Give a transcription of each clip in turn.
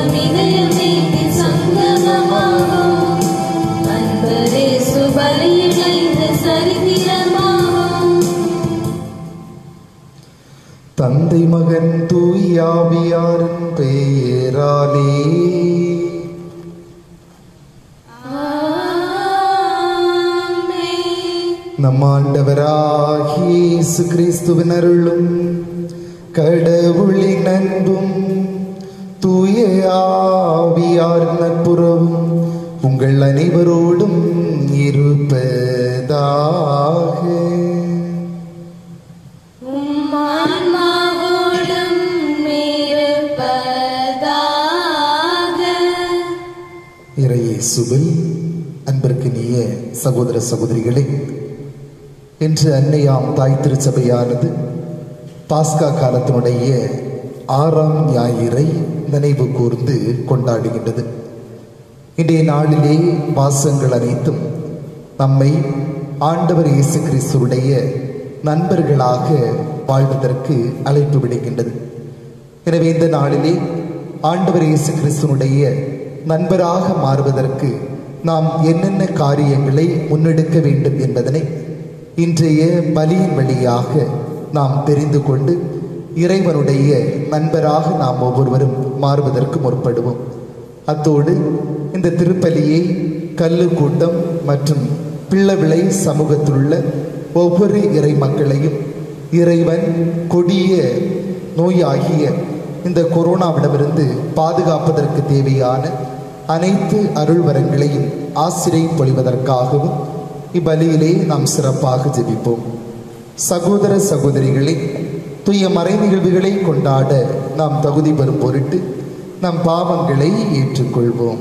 நம் இதயமே சங்கமமாகும் அன்பரே சுபலியில் இணைந்து சரித்திரமாகும் தந்தை மகன் தூயாவியாரின் பெயராலே ஆமென். நம் ஆண்டவராகிய இயேசு கிறிஸ்துவின் அருளும் கடவுளின் அன்பும் தூய ஆவியார் நட்புறவும் உங்கள் அனைவரோடும் இருப்பதாக உம் ஆன்மாவோடும் இருப்பதாக. இறையேசுவில் அன்பிற்கினிய சகோதர சகோதரிகளே இன்று அன்னையாம் தாய் திருச்சபையானது பாஸ்கா காலத்தினுடைய ஆறாம் ஞாயிறை நினைவு கூர்ந்து கொண்டாடுகின்றது இன்றைய நாளிலே வாசங்கள் அனைத்தும் நம்மை ஆண்டவர் இயேசு கிறிஸ்துவுடைய நண்பர்களாக வாழ்வதற்கு அழைப்பு விடுகின்றது எனவே இந்த நாளிலே ஆண்டவர் இயேசு கிறிஸ்துனுடைய நண்பராக மாறுவதற்கு நாம் என்னென்ன காரியங்களை முன்னெடுக்க வேண்டும் என்பதனை இன்றைய பலியின் வழியாக நாம் தெரிந்து கொண்டு இறைவனுடைய நண்பராக நாம் ஒவ்வொருவரும் மாறுவதற்கு முற்படுவோம் அத்தோடு இந்த திருப்பலியை கல்லு கூட்டம் மற்றும் பிள்ளவிளை சமூகத்திலுள்ள ஒவ்வொரு இறை மக்களையும் இறைவன் கொடிய நோயாகிய இந்த கொரோனாவிடமிருந்து பாதுகாப்பதற்கு தேவையான அனைத்து அருள் வரங்களையும் ஆசிரியை பொழிவதற்காகவும் இப்பலியிலே நாம் சிறப்பாக ஜெபிப்போம் சகோதர சகோதரிகளே தூய மறை நிகழ்வுகளை கொண்டாட நாம் தகுதி பெறும் பொருட்டு நம் பாவங்களை ஏற்றுக்கொள்வோம்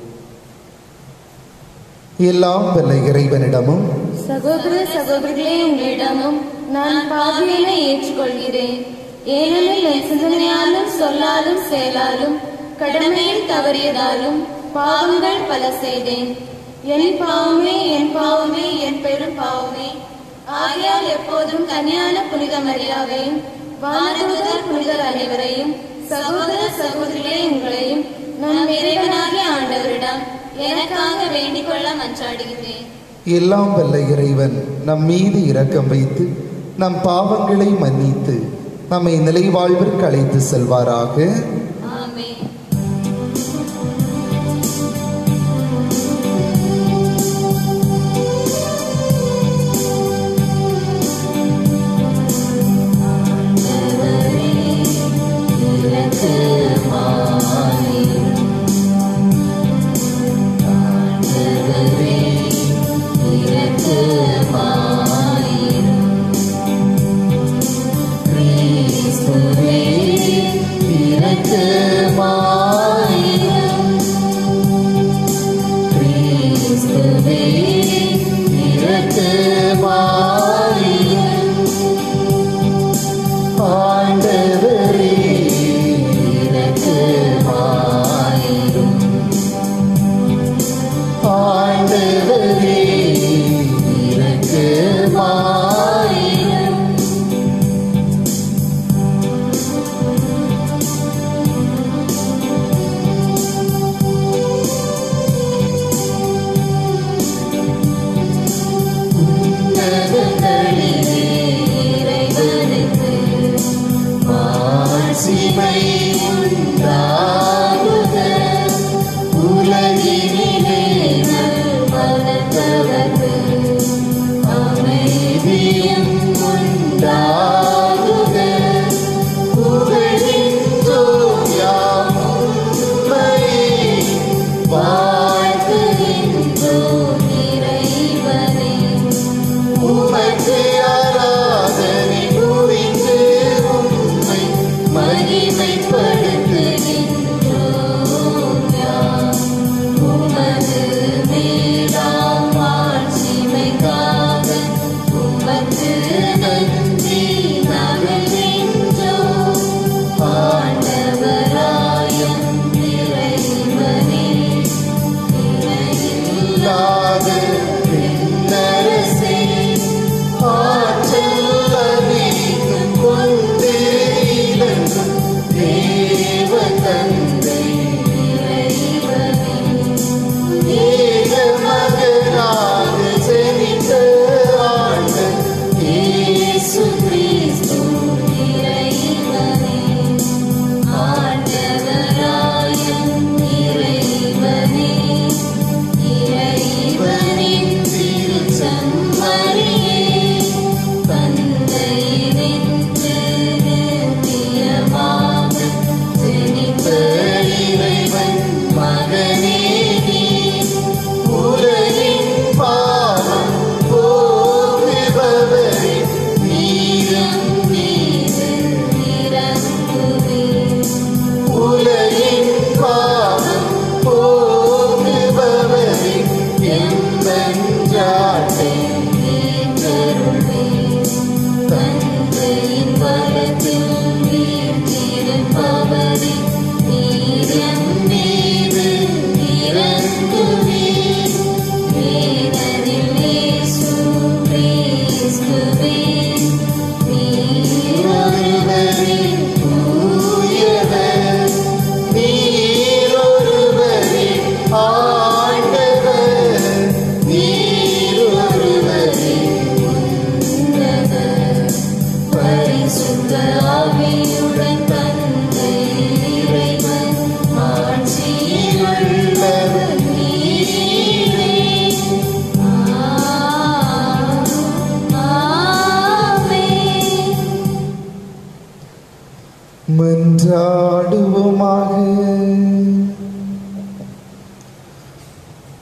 எல்லாம் வல்ல இறைவனிடமும் சகோதர சகோதரிகளே உங்களிடமும் நான் பாவியனை ஏற்றுக்கொள்கிறேன் ஏனெனில் என் சிந்தனையாலும் சொல்லாலும் செயலாலும் கடமையில் தவறியதாலும் பாவங்கள் பல செய்தேன் என் பாவமே என் பாவமே என் பெரும் பாவமே ஆகையால் எப்போதும் கன்னியான புனித மரியாதையும் வானதூதர் புனிதர் அனைவரையும் சகோதர சகோதரிகளே உங்களையும் நம் இறைவனாகிய ஆண்டவரிடம் எனக்காக வேண்டிக் கொள்ள மன்றாடுகிறேன் எல்லாம் வல்ல இறைவன் நம் மீது இரக்கம் வைத்து நம் பாவங்களை மன்னித்து நம்மை நிலைவாழ்விற்கு அழைத்து செல்வாராக ஆமென் இரக்கமாயிரும்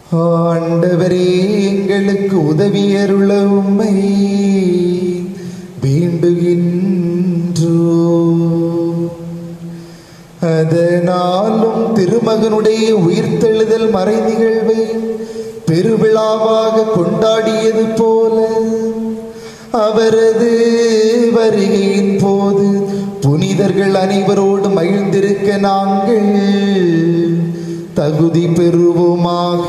ஆண்டவரே எங்களுக்கு உதவியருள உம்மை வேண்டுகின்றோ அதனாலும் திருமகனுடைய உயிர்த்தெழுதல் மறை நிகழ்வை பெருவிழாவாக கொண்டாடியது போல அவரது வருகையின் போது புனிதர்கள் அனைவரோடு மகிழ்ந்திருக்க நாங்கள் தகுதி பெறுவோமாக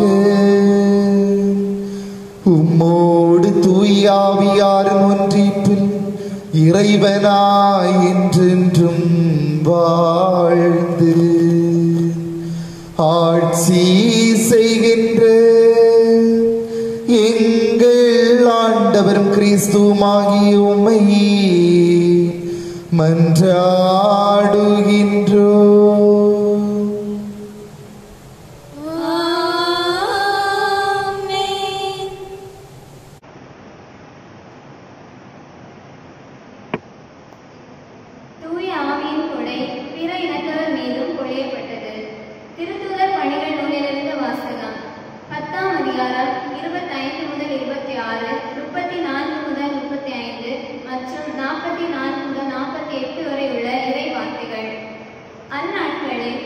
உம்மோடு தூயாவியாரின் ஒன்றிப்பில் இறைவனாய் என்றென்றும் வாழ்ந்து ஆட்சி செய்கின்ற எங்கள் ஆண்டவரும் கிறிஸ்துவாகிய உம்மை மன்றாடுகின்றோம் ஆமென் தூய ஆவியின் கொடை பிற இனத்தவர் மீதும் பொழியப்பட்டது திருத்தூதர் பணிகள் நூலிலிருந்து வாசகம் பத்தாம் அதிகாரம் இருபத்தைந்து முதல் இருபத்தி ஆறு முப்பத்தி நான்கு முதல் முப்பத்தி ஐந்து மற்றும் நாற்பத்தி நான்கு முதல் நாற்பத்தி எட்டு வரை உள்ள இறை வார்த்தைகள் அந்நாட்களில்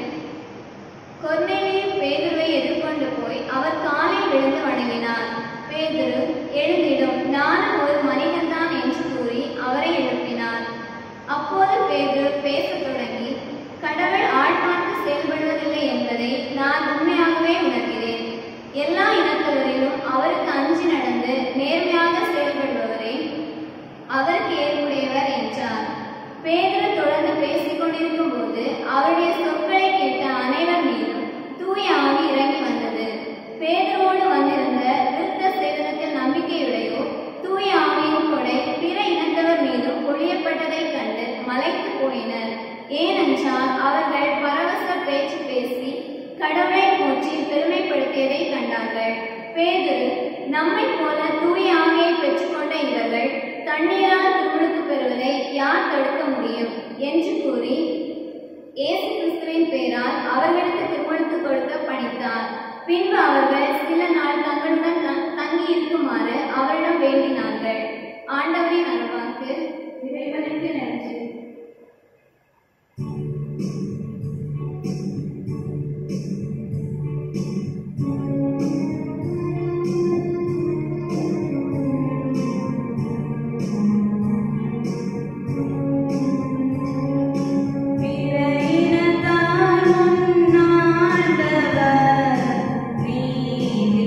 கொர்நேலியு பேதுருவை எதிர்கொண்டு போய் அவர் காலில் விழுந்து வணங்கினார் பேதுரு எழுந்திடும் நானும் ஒரு மனிதன்தான் என்று கூறி அவரை எழுப்பினார் அப்போது பேதுரு பேசத் தொடங்கி கடவுள் ஆள் பார்த்து செயல்படுவதில்லை என்பதை நான் உண்மையாகவே உணர்கிறேன் எல்லா இனத்தவரிலும் அவருக்கு அஞ்சி நடந்து நேர்மையாக செயல்படுபவரே அவருக்கு ஏற்புடையவர் என்றார் பேதுரு தொடர்ந்து பேசிக் கொண்டிருக்கும் போது அவருடைய சொற்களை கேட்ட அனைவர் மீதும் தூய ஆவி இறங்கி வந்தது பேதுருவோடு வந்திருந்த விருத்த சேதனத்தில் நம்பிக்கையுடையோ தூய ஆவியின் கொடை பிற இனத்தவர் மீதும் பொழியப்பட்டதைக் கண்டு மலைத்து போயினர் ஏனென்றால் அவர்கள் பரவச பேச்சு பேசி கடவுளை போற்றி பெருமைப்படுத்தியதை கண்டார்கள் பேதுரு நம்மை போல தூய ஆவியை பெற்றுக்கொண்ட இவர்கள் தண்ணீரால் திருமுழுக்கு பெறுவதை யார் தடுக்க முடியும் என்று கூறி இயேசு கிறிஸ்துவின் பெயரால் அவர்களுக்கு திருமணத்து கொடுக்க பணித்தார் பின்பு அவர்கள் சில நாள் தங்களுடன் தங்- தங்கி இருக்குமாறு அவரிடம் வேண்டினார்கள் ஆண்டவரின் அருள்வாக்கு இறைவனுக்கு நன்றி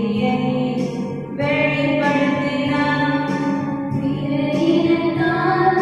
வெளிப்படுத்தினார்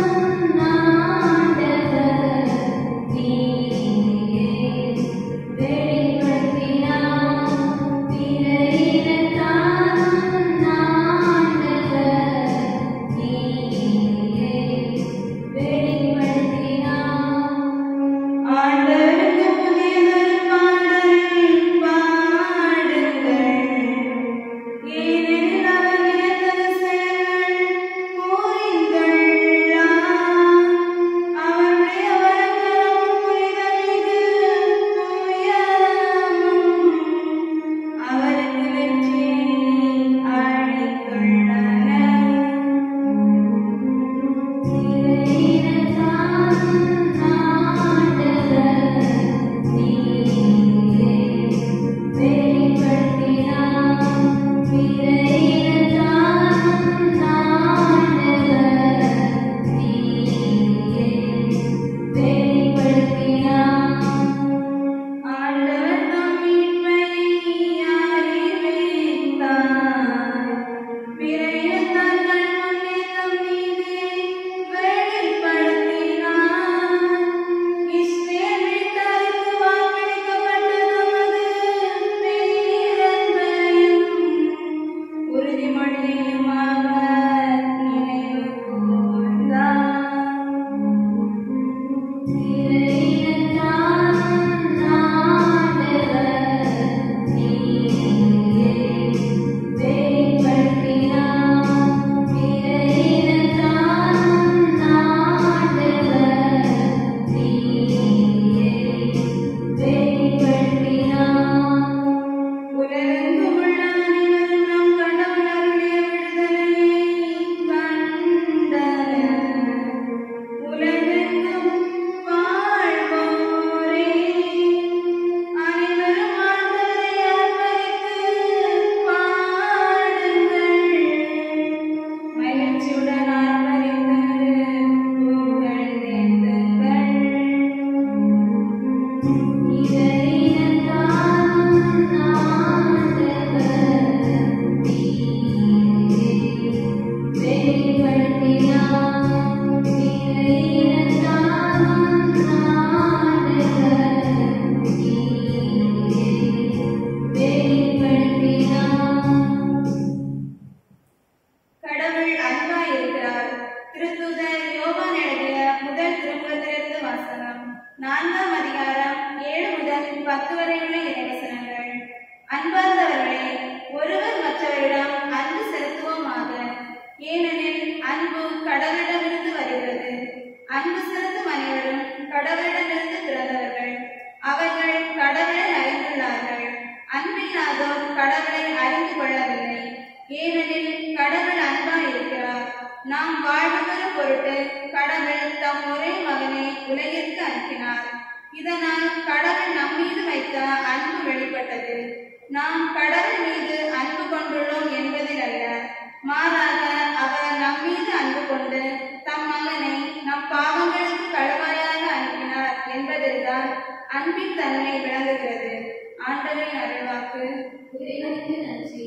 அன்பார்ந்தவர்களே ஒருவர் மற்றவரிடம் அன்பு செலுத்துவோமாக ஏனெனில் அன்பு கடவுளிடமிருந்து வருகிறது அன்பு செலுத்தும் அனைவரும் கடவுளிடமிருந்து பிறந்தவர்கள் அவர்கள் கடவுளை அறிந்துள்ளார்கள் அன்பில்லாதோர் கடவுளை அறிந்து கொள்ளவில்லை ஏனெனில் கடவுள் அன்பாய் இருக்கிறார் நாம் வாழ்வுகிற பொருட்டு கடவுள் தம் ஒரே மகனை உலகிற்கு அனுப்பினார் இதனால் கடவுள் நம் மீது வைத்த அன்பு வெளிப்பட்டது நாம் கடவுள் மீது அன்பு கொண்டுள்ளோம் என்பதில் அல்ல மாறாக அவர் நம் மீது அன்பு கொண்டு தம் மகனை நம் பாவங்களுக்கு கழுவாயாக அனுப்பினார் என்பதில்தான் அன்பின் தன்மை விளங்குகிறது ஆண்டவரின் அருள்வாக்கு இறைவனுக்கு நன்றி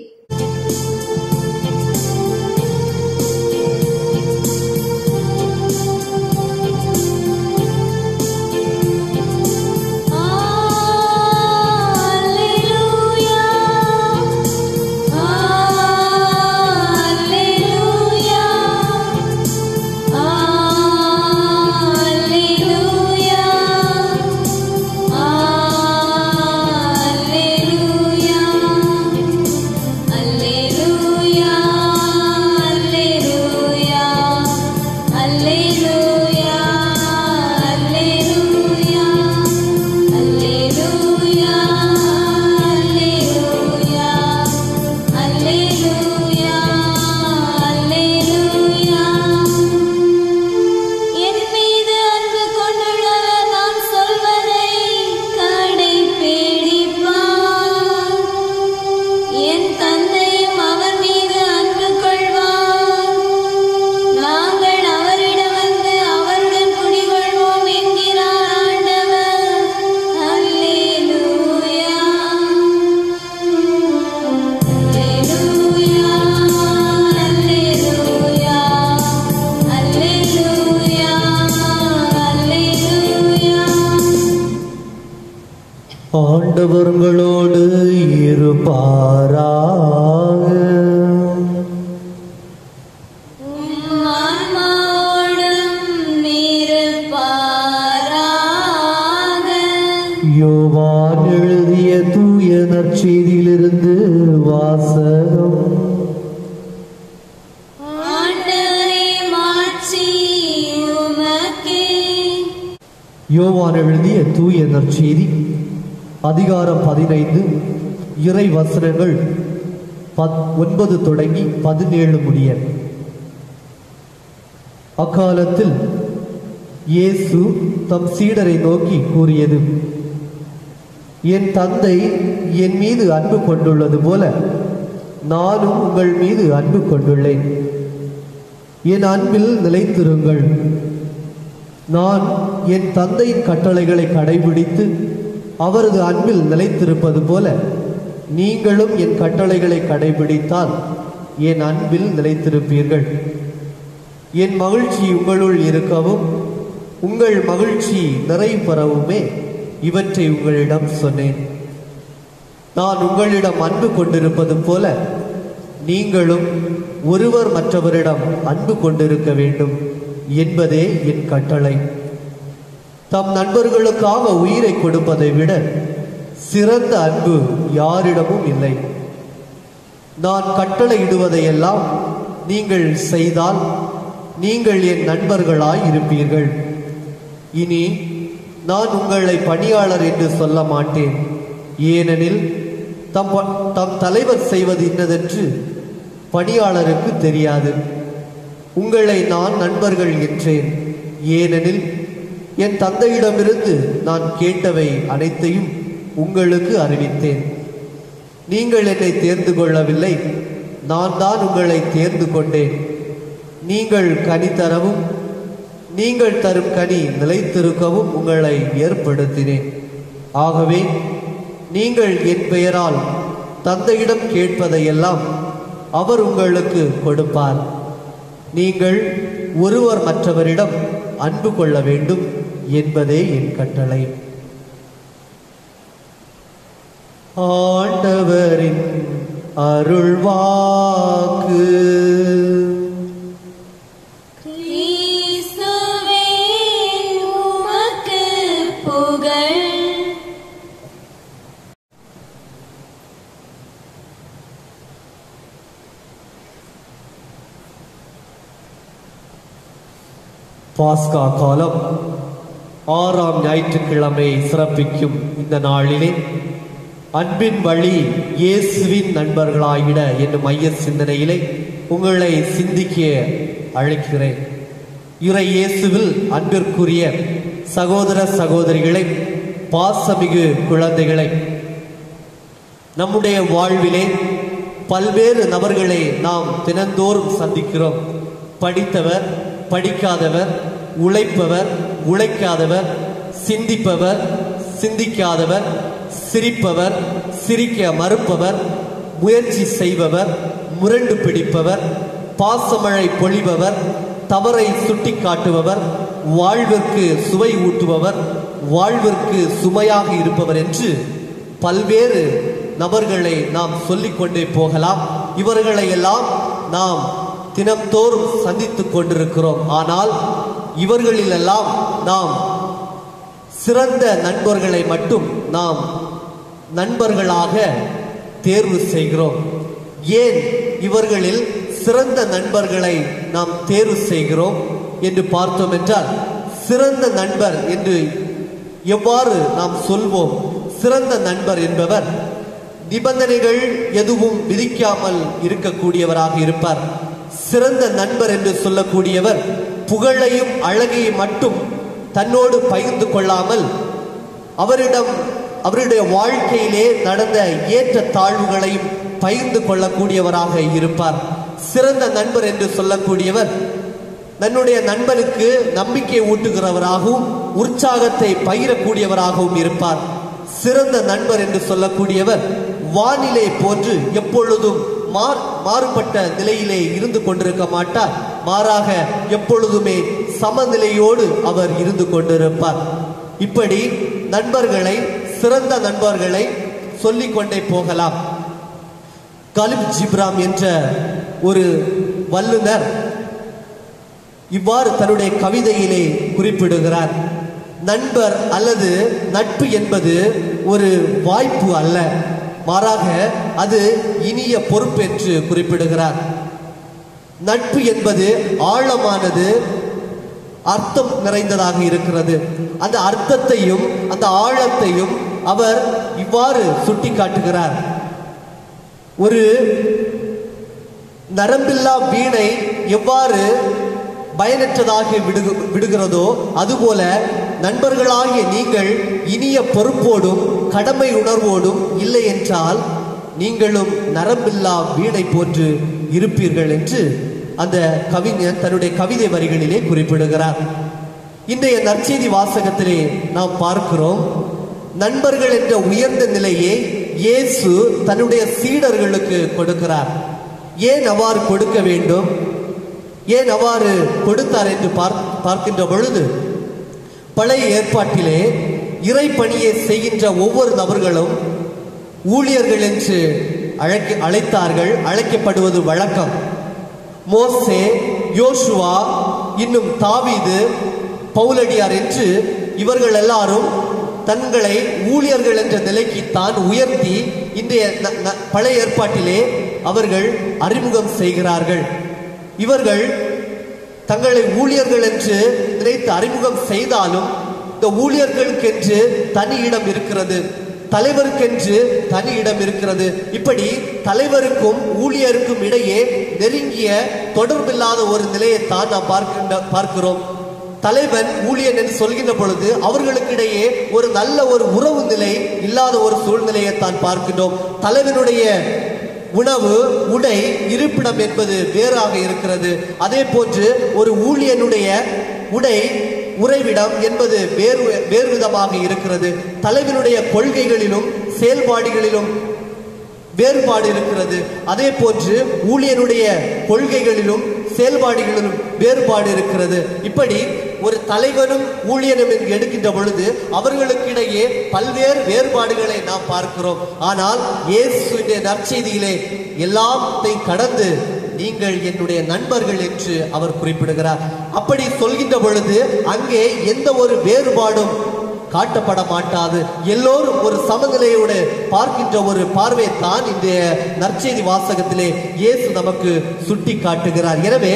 Alleluia Alleluia Alleluia Alleluia Alleluia Alleluia Alleluia Alleluia Alleluia Alleluia Alleluia Alleluia என் மீது அன்பு கொண்டுள்ளவர் நான் சொல்வதை கடைபிடிப்பார் என் தந்தையும் அவர் மீது அன்பு கொள்வார் நாங்கள் அவரிடம் வந்து அவருடன் குடிகொள்வோம் என்கிறார் ஆண்டவர் அல்லேலூயா அல்லேலூயா அல்லேலூயா அல்லேலூயா அல்லேலூயா ஆண்டவர் உங்களோடு இருப்பாராக உம் ஆன்மாவோடும் இருப்பாராக. யோவான் எழுதிய தூய நற்செய்தியிலிருந்து வாசகம் ஆண்டவரே மாட்சி உமக்கே. யோவான் எழுதிய தூய நற்செய்தி அதிகாரம் பதினைந்து இறை வசனங்கள் பத் ஒன்பது தொடங்கி பதினேழு முடிய அக்காலத்தில் இயேசு தம் சீடரை நோக்கி கூறியது என் தந்தை என் மீது அன்பு கொண்டுள்ளது போல நானும் உங்கள் மீது அன்பு கொண்டுள்ளேன் என் அன்பில் நிலைத்திருங்கள் நான் என் தந்தையின் கட்டளைகளை கடைபிடித்து அவரது அன்பில் நிலைத்திருப்பது போல நீங்களும் என் கட்டளைகளை கடைபிடித்தால் என் அன்பில் நிலைத்திருப்பீர்கள் என் மகிழ்ச்சி உங்களுள் இருக்கவும் உங்கள் மகிழ்ச்சி நிறைவு பெறவுமே இவற்றை உங்களிடம் சொன்னேன் நான் உங்களிடம் அன்பு கொண்டிருப்பது போல நீங்களும் ஒருவர் மற்றவரிடம் அன்பு கொண்டிருக்க வேண்டும் என்பதே என் கட்டளை தம் நண்பர்களுக்காக உயிரை கொடுப்பதை விட சிறந்த அன்பு யாரிடமும் இல்லை நான் கட்டளையிடுவதையெல்லாம் நீங்கள் செய்தால் நீங்கள் என் நண்பர்களாய் இருப்பீர்கள் இனி நான் உங்களை பணியாளர் என்று சொல்ல மாட்டேன் ஏனெனில் தம் ப- தம் தலைவர் செய்வது இன்னதென்று பணியாளருக்கு தெரியாது உங்களை நான் நண்பர்கள் என்றேன் ஏனெனில் என் தந்தையிடமிருந்து நான் கேட்டவை அனைத்தையும் உங்களுக்கு அறிவித்தேன் நீங்கள் என்னை தேர்ந்து கொள்ளவில்லை நான் தான் உங்களை தேர்ந்து கொண்டேன் நீங்கள் கனி தரவும் நீங்கள் தரும் கனி நிலைத்திருக்கவும் உங்களை ஏற்படுத்தினேன் ஆகவே நீங்கள் என் பெயரால் தந்தையிடம் கேட்பதையெல்லாம் அவர் உங்களுக்கு கொடுப்பார் நீங்கள் ஒருவர் மற்றவரிடம் அன்பு கொள்ள வேண்டும் என்பதே என் கட்டளை ஆண்டவரின் அருள்வாக்கு கிறிஸ்துவே உமக்கு புகழ் பாஸ்கா காலம் ஆறாம் ஞாயிற்றுக்கிழமை சிறப்பிக்கும் இந்த நாளிலே அன்பின் வழி இயேசுவின் நண்பர்களாகிட என்னும் மைய சிந்தனையிலே உங்களை சிந்திக்க அழைக்கிறேன் இறை இயேசுவில் அன்பிற்குரிய சகோதர சகோதரிகளை பாசமிகு குழந்தைகளை நம்முடைய வாழ்விலே பல்வேறு நபர்களை நாம் தினந்தோறும் சந்திக்கிறோம் படித்தவர் படிக்காதவர் உழைப்பவர் உழைக்காதவர் சிந்திப்பவர் சிந்திக்காதவர் சிரிப்பவர் சிரிக்க மறுப்பவர் முயற்சி செய்பவர் முரண்டு பிடிப்பவர் பாசமழை பொழிபவர் தவறை சுட்டிக்காட்டுபவர் வாழ்விற்கு சுவை ஊட்டுபவர் வாழ்விற்கு சுமையாக இருப்பவர் என்று பல்வேறு நபர்களை நாம் சொல்லிக்கொண்டே போகலாம் இவர்களை எல்லாம் நாம் தினம்தோறும் சந்தித்துக் கொண்டிருக்கிறோம் ஆனால் இவர்களிலெல்லாம் நாம் சிறந்த நண்பர்களை மட்டும் நாம் நண்பர்களாக தேர்வு செய்கிறோம் ஏன் இவர்களில் சிறந்த நண்பர்களை நாம் தேர்வு செய்கிறோம் என்று பார்த்தோம் என்றால் சிறந்த நண்பர் என்று எவ்வாறு நாம் சொல்வோம் சிறந்த நண்பர் என்பவர் நிபந்தனைகள் எதுவும் விதிக்காமல் இருக்கக்கூடியவராக இருப்பார் சிறந்த நண்பர் என்று சொல்லக்கூடியவர் புகழையும் அழகையும் மட்டும் தன்னோடு பகிர்ந்து கொள்ளாமல் அவரிடம் அவருடைய வாழ்க்கையிலே நடந்த ஏற்ற தாழ்வுகளையும் பகிர்ந்து கொள்ளக்கூடியவராக இருப்பார் சிறந்த நண்பர் என்று சொல்லக்கூடியவர் தன்னுடைய நண்பனுக்கு நம்பிக்கை ஊட்டுகிறவராகவும் உற்சாகத்தை பகிரக்கூடியவராகவும் இருப்பார் சிறந்த நண்பர் என்று சொல்லக்கூடியவர் வானிலை போன்று எப்பொழுதும் மார் மாறுபட்ட நிலையிலே இருந்து கொண்டிருக்க மாட்டார் மாறாக எப்பொழுதுமே சமநிலையோடு அவர் இருந்து கொண்டிருப்பார் இப்படி நண்பர்களை சிறந்த நண்பர்களை சொல்லிக் கொண்டே போகலாம் கலிப் ஜிப்ராம் என்ற ஒரு வல்லுனர் இவ்வாறு தன்னுடைய கவிதையிலே குறிப்பிடுகிறார் நண்பர் அல்லது நட்பு என்பது ஒரு வாய்ப்பு அல்ல மாறாக அது இனிய பொறுப்பு என்று குறிப்பிடுகிறார் நட்பு என்பது ஆழமானது அர்த்தம் நிறைந்ததாக இருக்கிறது அந்த அர்த்தத்தையும் அந்த ஆழத்தையும் அவர் இவ்வாறு சுட்டிக்காட்டுகிறார் ஒரு நரம்பில்லா வீணை எவ்வாறு பயனற்றதாகி விடுகு விடுகிறதோ அதுபோல நண்பர்களாகிய நீங்கள் இனிய பொறுப்போடும் கடமை உணர்வோடும் இல்லை என்றால் நீங்களும் நரம்பில்லா வீணை போன்று இருப்பீர்கள் என்று அந்த கவிஞர் தன்னுடைய கவிதை வரிகளிலே குறிப்பிடுகிறார் இன்றைய நற்செய்தி வாசகத்திலே நாம் பார்க்கிறோம் நண்பர்கள் என்ற உயர்ந்த நிலையை இயேசு தன்னுடைய சீடர்களுக்கு கொடுக்கிறார் ஏன் அவ்வாறு கொடுக்க வேண்டும் ஏன் அவ்வாறு கொடுத்தார் என்று பார் பார்க்கின்ற பொழுது பழைய ஏற்பாட்டிலே இறை பணியை செய்கின்ற ஒவ்வொரு நபர்களும் ஊழியர்கள் என்று அழைக்க அழைத்தார்கள் அழைக்கப்படுவது வழக்கம் மோசே யோசுவா இன்னும் தாவீது பவுலடியார் என்று இவர்கள் எல்லாரும் தங்களை ஊழியர்கள் என்ற நிலைக்கு தான் உயர்த்தி இன்றைய ந- ந- பழைய ஏற்பாட்டிலே அவர்கள் அறிமுகம் செய்கிறார்கள் இவர்கள் தங்களை ஊழியர்கள் என்று நினைத்து அறிமுகம் செய்தாலும் இந்த ஊழியர்களுக்கென்று தனி இடம் இருக்கிறது தலைவருக்கென்று தனி இடம் இருக்கிறது இப்படி தலைவருக்கும் ஊழியருக்கும் இடையே நெருங்கிய தொடர்பில்லாத ஒரு நிலையைத்தான் நாம் பார்க்கின்ற பார்க்கிறோம் தலைவன் ஊழியன் என்று சொல்கின்ற பொழுது அவர்களுக்கிடையே ஒரு நல்ல ஒரு உறவு நிலை இல்லாத ஒரு சூழ்நிலையை தான் பார்க்கின்றோம் தலைவனுடைய உணவு உடை இருப்பிடம் என்பது வேறாக இருக்கிறது அதே போன்று ஒரு ஊழியனுடைய உடை உறைவிடம் என்பது வேறு வேறு விதமாக இருக்கிறது தலைவனுடைய கொள்கைகளிலும் செயல்பாடுகளிலும் வேறுபாடு இருக்கிறது அதே போன்று ஊழியனுடைய கொள்கைகளிலும் செயல்பாடுகளிலும் வேறுபாடு இருக்கிறது இப்படி ஒரு தலைவனும் ஊழியனும் என்று எடுக்கின்ற பொழுது அவர்களுக்கிடையே பல்வேறு வேறுபாடுகளை நாம் பார்க்கிறோம் ஆனால் இயேசுடைய நற்செய்தியிலே எல்லாத்தையும் கடந்து நீங்கள் என்னுடைய நண்பர்கள் என்று அவர் குறிப்பிடுகிறார் அப்படி சொல்கின்ற பொழுது அங்கே எந்த ஒரு வேறுபாடும் காட்டப்பட மாட்டாது எல்லோரும் ஒரு சமநிலையோடு பார்க்கின்ற ஒரு பார்வை தான் இந்த நற்செய்தி வாசகத்திலே இயேசு நமக்கு சுட்டி காட்டுகிறார் எனவே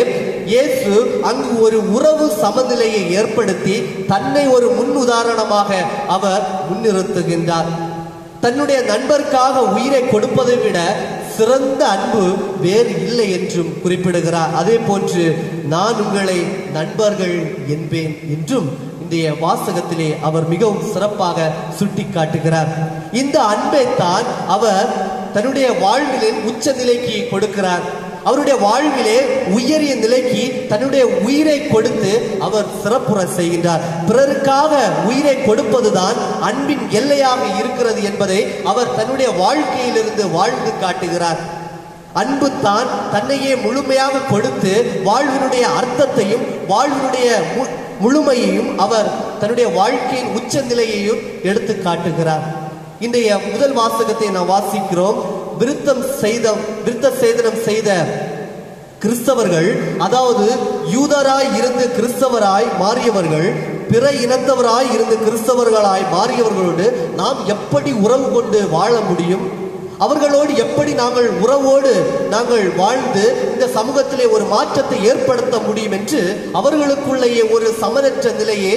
இயேசு அங்கு ஒரு உறவு சமநிலையை ஏற்படுத்தி தன்னை ஒரு முன் உதாரணமாக அவர் முன்னிறுத்துகின்றார் தன்னுடைய நண்பருக்காக உயிரை கொடுப்பதை விட சிறந்த அன்பு வேறு இல்லை என்றும் குறிப்பிடுகிறார் அதே போன்று நான் உங்களை நண்பர்கள் என்பேன் என்றும் இன்றைய வாசகத்திலே அவர் மிகவும் சிறப்பாக சுட்டி காட்டுகிறார் இந்த அன்பை தான் அவர் தன்னுடைய வாழ்விலே உச்ச நிலைக்கு கொடுக்கிறார் அவருடைய வாழ்விலே உயரிய நிலைக்கு தன்னுடைய உயிரை கொடுத்து அவர் சிறப்புற செய்கின்றார் பிறருக்காக உயிரை கொடுப்பதுதான் அன்பின் எல்லையாக இருக்கிறது என்பதை அவர் தன்னுடைய வாழ்க்கையிலிருந்து வாழ்ந்து காட்டுகிறார் அன்பு தான் தன்னையே முழுமையாக கொடுத்து வாழ்வினுடைய அர்த்தத்தையும் வாழ்வினுடைய மு- முழுமையையும் அவர் தன்னுடைய வாழ்க்கையின் உச்ச நிலையையும் எடுத்து காட்டுகிறார் இன்றைய முதல் வாசகத்தை நாம் வாசிக்கிறோம் விருத்தம் செய்த விருத்த சேதனம் செய்த கிறிஸ்தவர்கள் அதாவது யூதராய் இருந்து கிறிஸ்தவராய் மாறியவர்கள் பிற இனத்தவராய் இருந்து கிறிஸ்தவர்களாய் மாறியவர்களோடு நாம் எப்படி உறவு கொண்டு வாழ முடியும் அவர்களோடு எப்படி நாங்கள் உறவோடு நாங்கள் வாழ்ந்து இந்த சமூகத்திலே ஒரு மாற்றத்தை ஏற்படுத்த முடியும் என்று அவர்களுக்குள்ளேயே ஒரு சமனற்ற நிலையே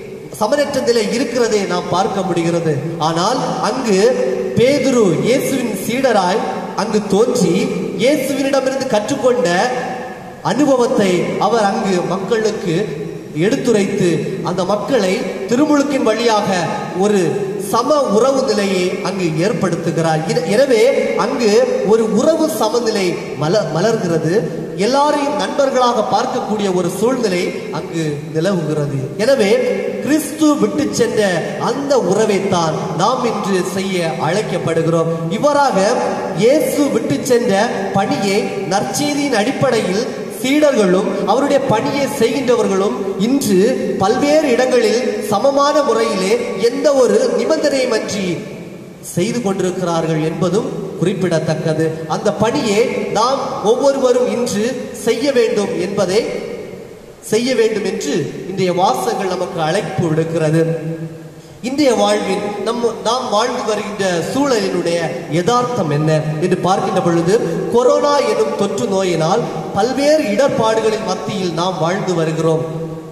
சமனற்ற நிலை இருக்கிறதை நாம் பார்க்க முடிகிறது ஆனால் அங்கு பேதுரு இயேசுவின் சீடராய் அங்கு தோன்றி இயேசுவினிடமிருந்து கற்றுக்கொண்ட அனுபவத்தை அவர் அங்கு மக்களுக்கு எடுத்துரைத்து அந்த மக்களை திருமுழுக்கின் வழியாக ஒரு சம உறவு நிலையை அங்கு ஏற்படுத்துகிறார் இத- எனவே அங்கு ஒரு உறவு சமநிலை மல மலர்கிறது எல்லாரையும் நண்பர்களாக பார்க்கக்கூடிய ஒரு சூழ்நிலை அங்கு நிலவுகிறது எனவே கிறிஸ்து விட்டு சென்ற அந்த உறவைத்தான் நாம் இன்று செய்ய அழைக்கப்படுகிறோம் இவ்வாறாக இயேசு விட்டு சென்ற பணியை நற்செய்தியின் அடிப்படையில் சீடர்களும் அவருடைய பணியை செய்கின்றவர்களும் இன்று பல்வேறு இடங்களில் சமமான முறையிலே எந்த ஒரு நிபந்தனையுமன்றி செய்து கொண்டிருக்கிறார்கள் என்பதும் குறிப்பிடத்தக்கது அந்த பணியை நாம் ஒவ்வொருவரும் இன்று செய்ய வேண்டும் என்பதை செய்ய வேண்டும் என்று இன்றைய வாசகங்கள் நமக்கு அழைப்பு விடுக்கிறது இன்றைய வாழ்வில் நம்ம நாம் வாழ்ந்து வருகின்ற சூழலினுடைய யதார்த்தம் என்ன என்று பார்க்கின்ற பொழுது கொரோனா எனும் தொற்று நோயினால் பல்வேறு இடர்பாடுகளின் மத்தியில் நாம் வாழ்ந்து வருகிறோம்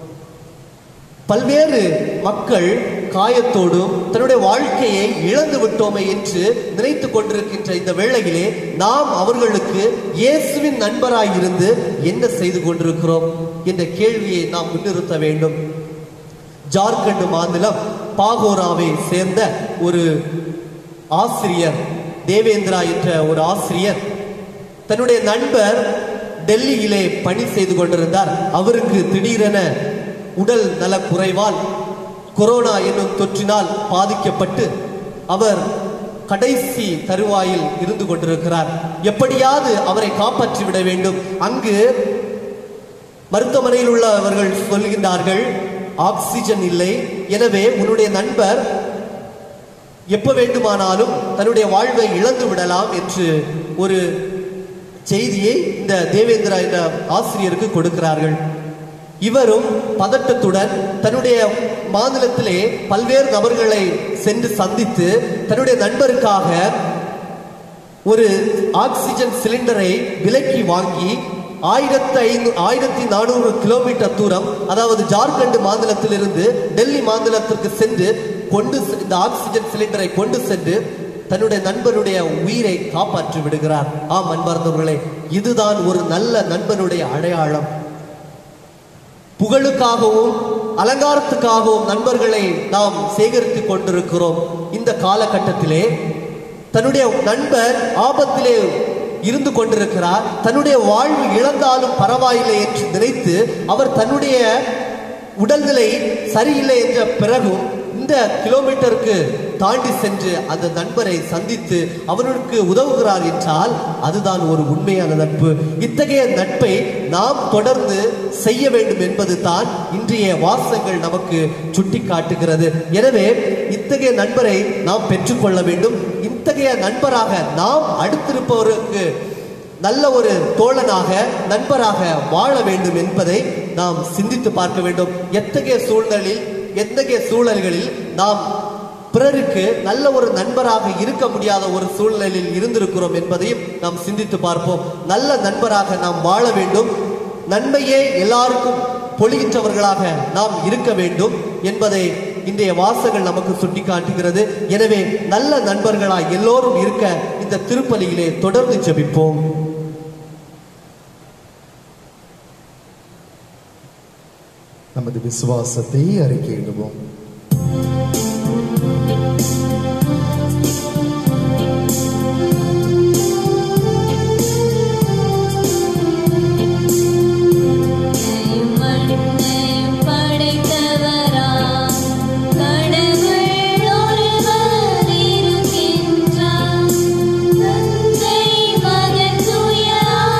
பல்வேறு மக்கள் காயத்தோடும் தன்னுடைய வாழ்க்கையை இழந்து விட்டோமே என்று நினைத்து கொண்டிருக்கின்ற இந்த வேளையிலே நாம் அவர்களுக்கு இயேசுவின் நண்பராய் இருந்து என்ன செய்து கொண்டிருக்கிறோம் என்ற கேள்வியை நாம் முன்னிறுத்த வேண்டும் ஜார்க்கண்ட் மாநிலம் பாகோராவை சேர்ந்த ஒரு ஆசிரியர் தேவேந்திரா என்ற ஒரு ஆசிரியர் தன்னுடைய நண்பர் டெல்லியிலே பணி செய்து கொண்டிருந்தார் அவருக்கு திடீரென உடல் நல குறைவால் கொரோனா என்னும் தொற்றினால் பாதிக்கப்பட்டு அவர் கடைசி தருவாயில் இருந்து கொண்டிருக்கிறார் எப்படியாவது அவரை காப்பாற்றி விட வேண்டும் அங்கு மருத்துவமனையில் உள்ளவர்கள் சொல்கின்றார்கள் ஆக்சிஜன் இல்லை எனவே உன்னுடைய நண்பர் எப்ப வேண்டுமானாலும் தன்னுடைய வாழ்வை இழந்து விடலாம் என்று ஒரு செய்தியை இந்த தேவேந்திரா என்ற ஆசிரியருக்கு கொடுக்கிறார்கள் இவரும் பதட்டத்துடன் தன்னுடைய மாநிலத்திலே பல்வேறு நபர்களை சென்று சந்தித்து தன்னுடைய நண்பருக்காக ஒரு ஆக்சிஜன் சிலிண்டரை விலைக்கு வாங்கி ஆயிரத்தி ஐநூ ஆயிரத்தி நானூறு கிலோமீட்டர் தூரம் அதாவது ஜார்க்கண்ட் மாநிலத்திலிருந்து டெல்லி மாநிலத்திற்கு சென்று கொண்டு செ- இந்த ஆக்சிஜன் சிலிண்டரை கொண்டு சென்று தன்னுடைய நண்பருடைய உயிரை காப்பாற்றி விடுகிறார் ஆம் அன்பார்ந்தவர்களே இதுதான் ஒரு நல்ல நண்பனுடைய அடையாளம் புகழுக்காகவும் அலங்காரத்துக்காகவும் நண்பர்களை நாம் சேகரித்துக் கொண்டிருக்கிறோம் இந்த காலகட்டத்திலே தன்னுடைய நண்பர் ஆபத்திலே இருந்து கொண்டிருக்கிறார் தன்னுடைய வாழ்வு இழந்தாலும் பரவாயில்லை என்று நினைத்து அவர் தன்னுடைய உடல்நிலை சரியில்லை என்ற பிறகும் இந்த கிலோமீட்டருக்கு தாண்டி சென்று அந்த நண்பரை சந்தித்து அவருக்கு உதவுகிறார் என்றால் அதுதான் ஒரு உண்மையான நட்பு இத்தகைய நட்பை நாம் தொடர்ந்து செய்ய வேண்டும் என்பது தான் இன்றைய வாசகங்கள் நமக்கு சுட்டி காட்டுகிறது எனவே இத்தகைய நண்பரை நாம் பெற்றுக்கொள்ள வேண்டும் இத்தகைய நண்பராக நாம் அடுத்திருப்பவருக்கு நல்ல ஒரு தோழனாக நண்பராக வாழ வேண்டும் என்பதை நாம் சிந்தித்து பார்க்க வேண்டும் எத்தகைய சூழ்நிலையில் எத்தகைய சூழல்களில் நாம் பிறருக்கு நல்ல ஒரு நண்பராக இருக்க முடியாத ஒரு சூழ்நிலையில் இருந்திருக்கிறோம் என்பதையும் நாம் சிந்தித்து பார்ப்போம் நல்ல நண்பராக நாம் வாழ வேண்டும் நன்மையே எல்லாருக்கும் பொழிகின்றவர்களாக நாம் இருக்க வேண்டும் என்பதை இன்றைய வாசகங்கள் நமக்கு சுட்டிக்காட்டுகிறது எனவே நல்ல நண்பர்களாய் எல்லோரும் இருக்க இந்த திருப்பலியிலே தொடர்ந்து ஜெபிப்போம் நமது விசுவாசத்தை அறிக்கையிடுவோம் மண்ணையும் படைத்தவராம் கடவுள் ஒருவர் இருக்கின்றார் தந்தை மகன் தூய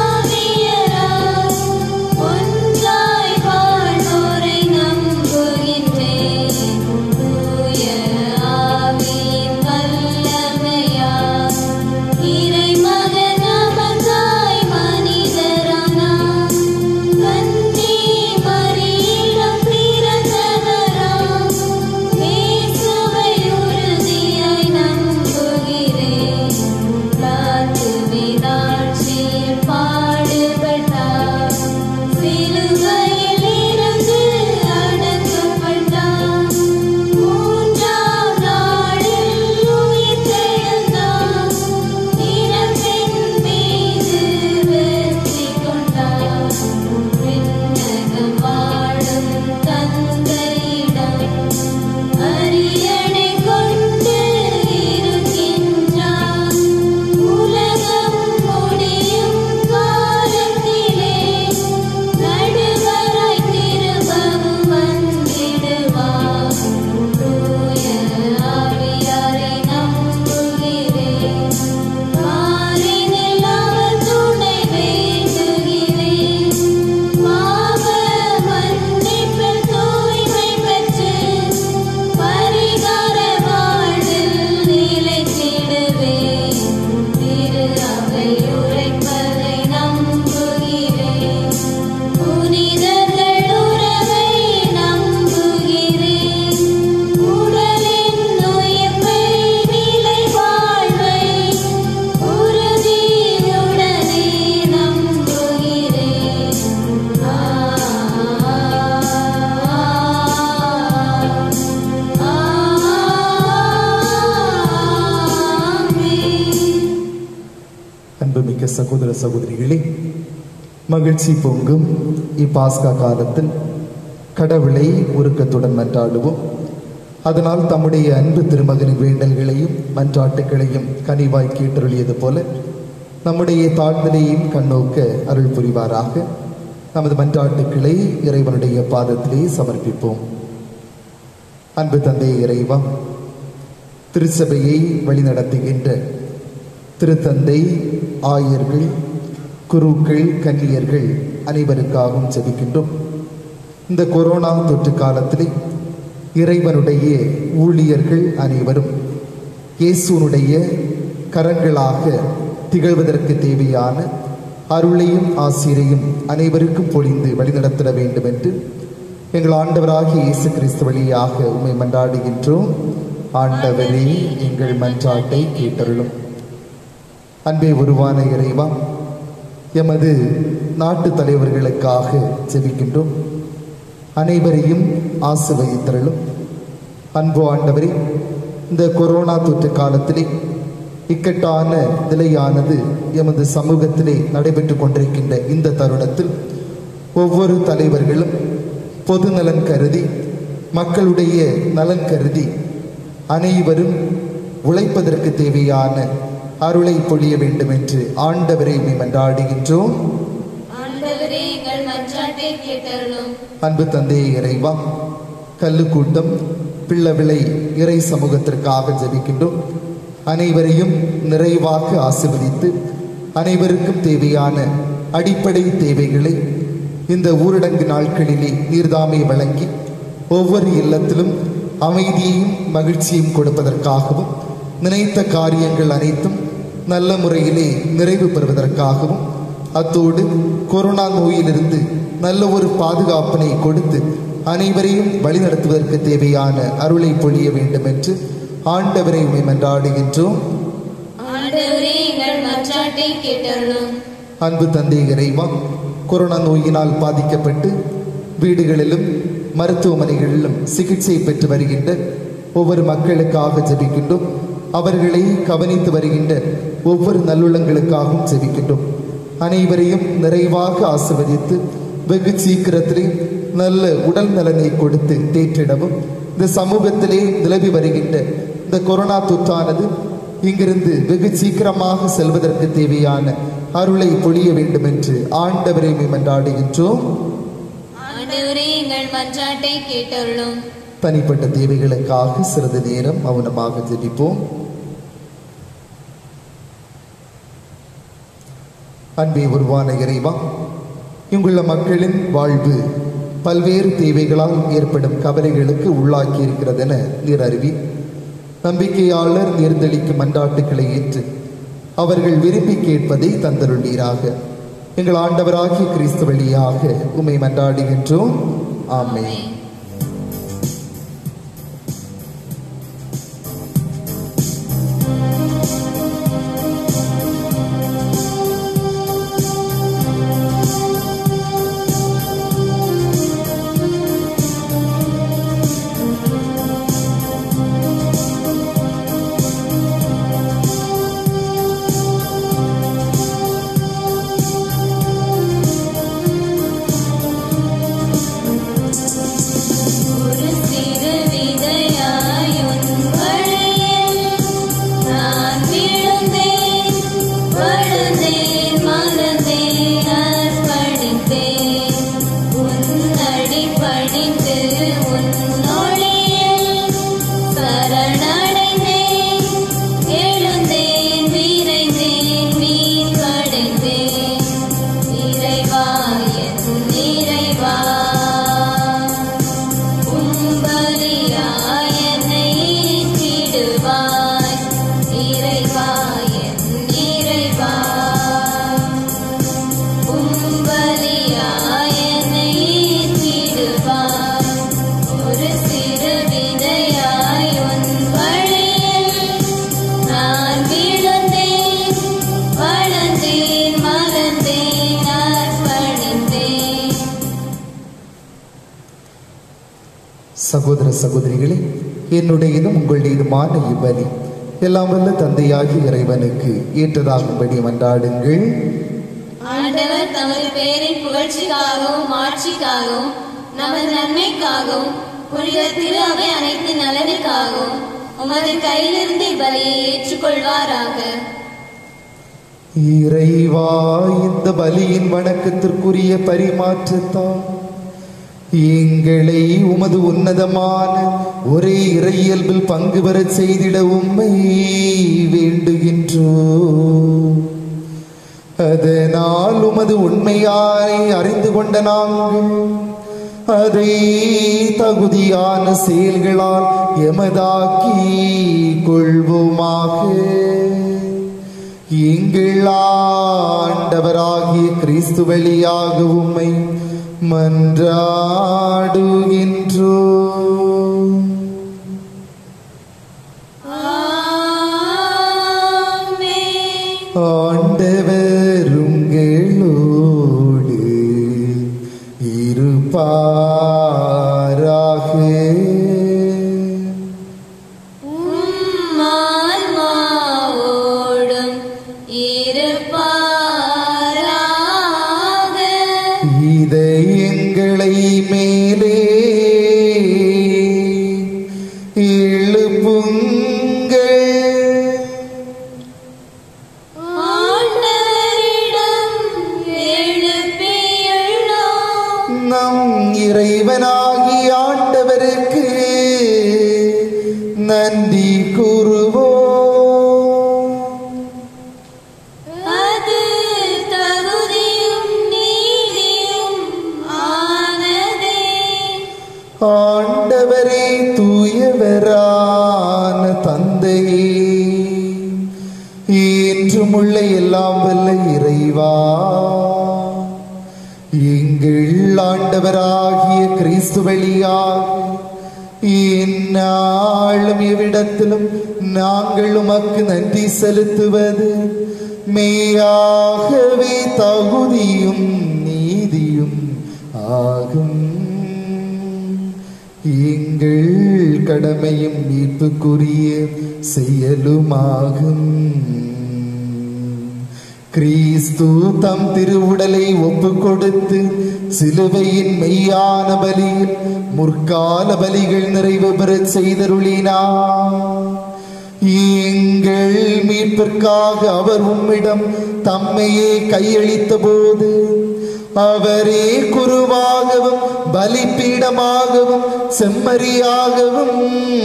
ஆவியராம் ஒன்றாய் வாழ்வோரை நம்புகின்றேன் தூய ஆவியின் வல்லமையால் இறைமகன் நமக்காய் மனிதரானார் கன்னி மரியிடம் பிறந்தவராம் இயேசுவை உறுதியாய் நம்புகிறேன் பிளாத்துவின் ஆட்சியில் பாடுபட்டார் சிலுவையில் இருந்து அடக்கப்பட்டார் மூன்றாம் நாளில் உயிர்த்தெழுந்தார் இறப்பின் மீது வெற்றி கொண்டார் விண்ணகம் வாழும் தந்தையிடம் அரியணை கொண்டு இருக்கின்றார் உலகம் முடியும் காலத்திலே நடுவராய் திரும்பவும் வந்திடுவார் தூய ஆவியாரை நம்புகிறேன் பாரினில் அவர் துணை வேண்டுகிறேன் பாவ மன்னிப்பில் தூய்மை பெற்று பரிகார வாழ்வில் நிலைத்திடுவேன் திரு அவை உரைப்பதை நம்புகிறேன் புனிதர்கள் உறவை நம்புகிறேன் உடலின் உயிர்ப்பை நிலை வாழ்வை உறுதியுடனே நம்புகிறேன் ஆமென் அன்புமிக்க சகோதர சகோதரிகளே மகிழ்ச்சி பொங்கும் இப்பாஸ்கா காலத்தில் கடவுளை உருக்கத்துடன் மன்றாடுவோம் அதனால் தம்முடைய அன்பு திருமகனின் வேண்டல்களையும் மன்றாட்டுகளையும் கனிவாய் கேட்டருளியது போல நம்முடைய தாழ்நிலையும் கண்ணோக்க அருள் புரிவாராக நமது மன்றாட்டுக்களை இறைவனுடைய பாதத்திலே சமர்ப்பிப்போம் அன்பு தந்தை இறைவா திருச்சபையை வழிநடத்துகின்ற திருத்தந்தை ஆயர்கள் குருக்கள் கன்னியர்கள் அனைவருக்காகவும் ஜெபிக்கின்றோம் இந்த கொரோனா தொற்று காலத்திலே இறைவனுடைய ஊழியர்கள் அனைவரும் இயேசுனுடைய கரங்களாக திகழ்வதற்கு தேவையான அருளையும் ஆசிரையும் அனைவருக்கும் பொழிந்து வழிநடத்திட வேண்டும் என்று எங்கள் ஆண்டவராகிய இயேசு கிறிஸ்து வழியாக உம்மை மன்றாடுகின்றோம் ஆண்டவரே எங்கள் மன்றாட்டை கேட்டருளும் அன்பே உருவான இறைவா எமது நாட்டு தலைவர்களுக்காக ஜெபிக்கின்றோம் அனைவரையும் ஆசிர்வதித்தருளும் அன்பு ஆண்டவரே இந்த கொரோனா தொற்று காலத்திலே இக்கட்டான நிலையானது எமது சமூகத்திலே நடைபெற்று கொண்டிருக்கின்ற இந்த தருணத்தில் ஒவ்வொரு தலைவர்களும் பொது நலன் கருதி மக்களுடைய நலன் கருதி அனைவரும் உழைப்பதற்கு தேவையான அருளை பொழிய வேண்டும் என்று ஆண்டவரை உம்மை மன்றாடுகின்றோம் ஆண்டவரே எங்கள் மன்றாட்டை கேட்டருளும் அன்பு தந்தை இறைவா கல்லுக்கூட்டம் பிள்ளவிளை இறை சமூகத்திற்காக ஜெபிக்கின்றோம் அனைவரையும் நிறைவாக ஆசிர்வதித்து அனைவருக்கும் தேவையான அடிப்படை தேவைகளை இந்த ஊரடங்கு நாட்களிலே நீர்தாமை வழங்கி ஒவ்வொரு இல்லத்திலும் அமைதியையும் மகிழ்ச்சியையும் கொடுப்பதற்காகவும் நினைத்த காரியங்கள் அனைத்தும் நல்ல முறையிலே நிறைவு பெறுவதற்காகவும் அத்தோடு கொரோனா நோயிலிருந்து நல்ல ஒரு பாதுகாப்பினை கொடுத்து அனைவரையும் வழிநடத்துவதற்கு தேவையான அருளை பொழிய வேண்டும் என்று ஆண்டவரை உம்மை மன்றாடுகின்றோம் ஆண்டவரே எங்கள் மன்றாட்டை கேட்டருளும் அன்பு தந்தை இறைவா கொரோனா நோயினால் பாதிக்கப்பட்டு வீடுகளிலும் மருத்துவமனைகளிலும் சிகிச்சை பெற்று வருகின்ற ஒவ்வொரு மக்களுக்காக ஜெபிக்கின்றோம் அவர்களை கவனித்து வருகின்ற ஒவ்வொரு நல்லுள்ளங்களுக்காகவும் ஜெபிக்கின்றோம் அனைவரையும் நிறைவாக ஆசிர்வதித்து வெகு சீக்கிரத்திலே நல்ல உடல் நலனை கொடுத்து தேற்றிடவும் இந்த சமூகத்திலே நிலவி வருகின்ற இந்த கொரோனா தொற்றானது இங்கிருந்து வெகு சீக்கிரமாக செல்வதற்கு தேவையான அருளை பொழிய வேண்டும் என்று ஆண்டவரை மன்றாடுகின்றோம் ஆண்டவரே எங்கள் மன்றாட்டை கேட்டருளும் தனிப்பட்ட தேவைகளுக்காக சிறிது நேரம் மௌனமாக ஜெபிப்போம் அன்பே உருவான இறைவா இங்குள்ள மக்களின் வாழ்வு பல்வேறு தேவைகளால் ஏற்படும் கவலைகளுக்கு உள்ளாக்கி இருக்கிறதென நீர் அறிவி நம்பிக்கையாளர் நேர்ந்தளிக்கும் மன்றாட்டுக்களை ஏற்று அவர்கள் விரும்பி கேட்பதை தந்தருளீராக எங்கள் ஆண்டவராகிய கிறிஸ்து வழியாக உம்மை மன்றாடுகின்றோம் ஆமென் ஒரு சிறு விதையாய் உன் வழியில் நான் விழுந்தேன் வளர்ந்தேன் மலர்ந்தேன் அர்ப்பணித்தேன் உன் அடி பணிந்து உன் ஒளியில் சரணடைந்தேன் எழுந்தேன் விரைந்தேன் மீன்படைந்தேன் இறைவா என் இறைவா உம்பலியாய் என்னை ஏற்றிடுவாய் இறைவா என் இறைவா உம்பலியாய் என்னை ஏற்றிடுவாய் ஒரு சிறு விதையாய் உன் வழியில் நான் விழுந்தேன் வளர்ந்தேன் மலர்ந்தேன் அர்ப்பணித்தேன் சகோதர சகோதரிகளே என்னுடையதும் உங்களுடையதுமான இவ்வலி எல்லாம் வல்ல தந்தையாகி இறைவனுக்கு ஏற்றதாகும்படி மன்றாடுங்கள் ஆண்டவர் தமது பேரின் புகழ்ச்சிக்காகவும் ஆட்சிக்காகவும் நமது நன்மைக்காகவும் புனித திரு அவை அனைத்து நலனுக்காகவும் உமது கையிலிருந்து இப்பலியை ஏற்றுக்கொள்வாராக இறைவா இந்த பலியின் வணக்கத்திற்குரிய பரிமாற்றத்தால் எங்களை உமது உன்னதமான ஒரே இறையியல்பில் பங்கு பெறச் செய்திட உம்மை வேண்டுகின்றோ அதனால் உமது உண்மையாரை அறிந்து கொண்ட நாங்கள் அதை தகுதியான செயல்களால் எமதாக்கி கொள்வோமாக எங்கள் ஆண்டவராகிய கிறிஸ்து வழியாக உம்மை மன்றாடுகின்றோம் ஆமென். ஆண்டவர் உங்களோடு இருப்பாராக உம் ஆன்மாவோடும் இருப்பாராக இதயங்களை மேலே எழுப்புங்கள் ஆண்டவரிடம் எழுப்பியுள்ளோம் நம் இறைவனாகி ஆண்டவருக்கு நன்றி கூறுவோம் அது தகுதியும் நீதியும் ஆனதே ஆண்டவரே தூயவரான தந்தையே என்றும் உள்ள எல்லாம் வல்ல இறைவா எங்கள் ஆண்டவராகிய கிறிஸ்து வழியாக இந்நாளும் எவ்விடத்திலும் நாங்கள் உமக்கு நன்றி செலுத்துவது மெய்யாகவே தகுதியும் நீதியுமாகும் ஆகும் எங்கள் கடமையும் மீட்புக்குரிய செயலுமாகும் கிறிஸ்து தம் திருவுடலை ஒப்பு கொடுத்து சிலுவையின் மெய்யான பலியில் முற்கால பலிகள் நிறைவு பெறச் செய்தருளினார் எங்கள் மீட்பிற்காக அவர் உம்மிடம் தம்மையே கையளித்த போது அவரே குருவாகவும் பலிப்பீடமாகவும் செம்மறியாகவும்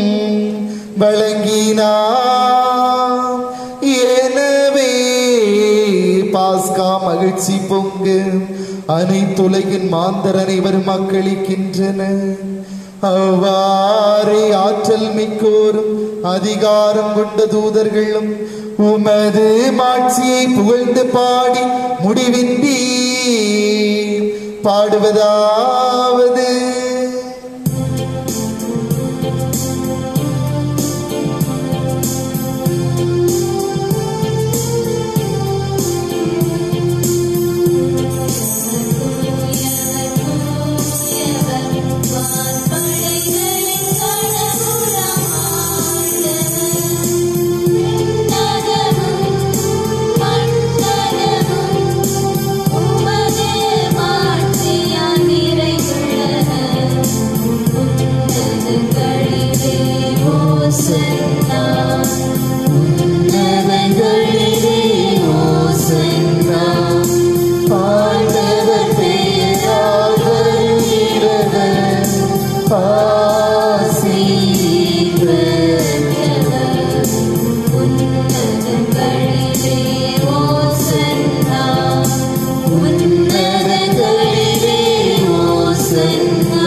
வழங்கினார் எனவே பாஸ்கா மகிழ்ச்சி பொங்கு அனைத்துலகின் மாந்தர் அனைவரும் மக்களிக்கின்றனர் அவ்வாறே ஆற்றல் மிக்கோரும் அதிகாரம் கொண்ட தூதர்களும் உமது மாட்சியை புகழ்ந்து பாடி முடிவின்றி பாடுவதாவது ஆண்டவர் பெயரால் வருகிறவர் ஆசி பெற்றவர். உன்னதங்களிலே ஓசன்னா.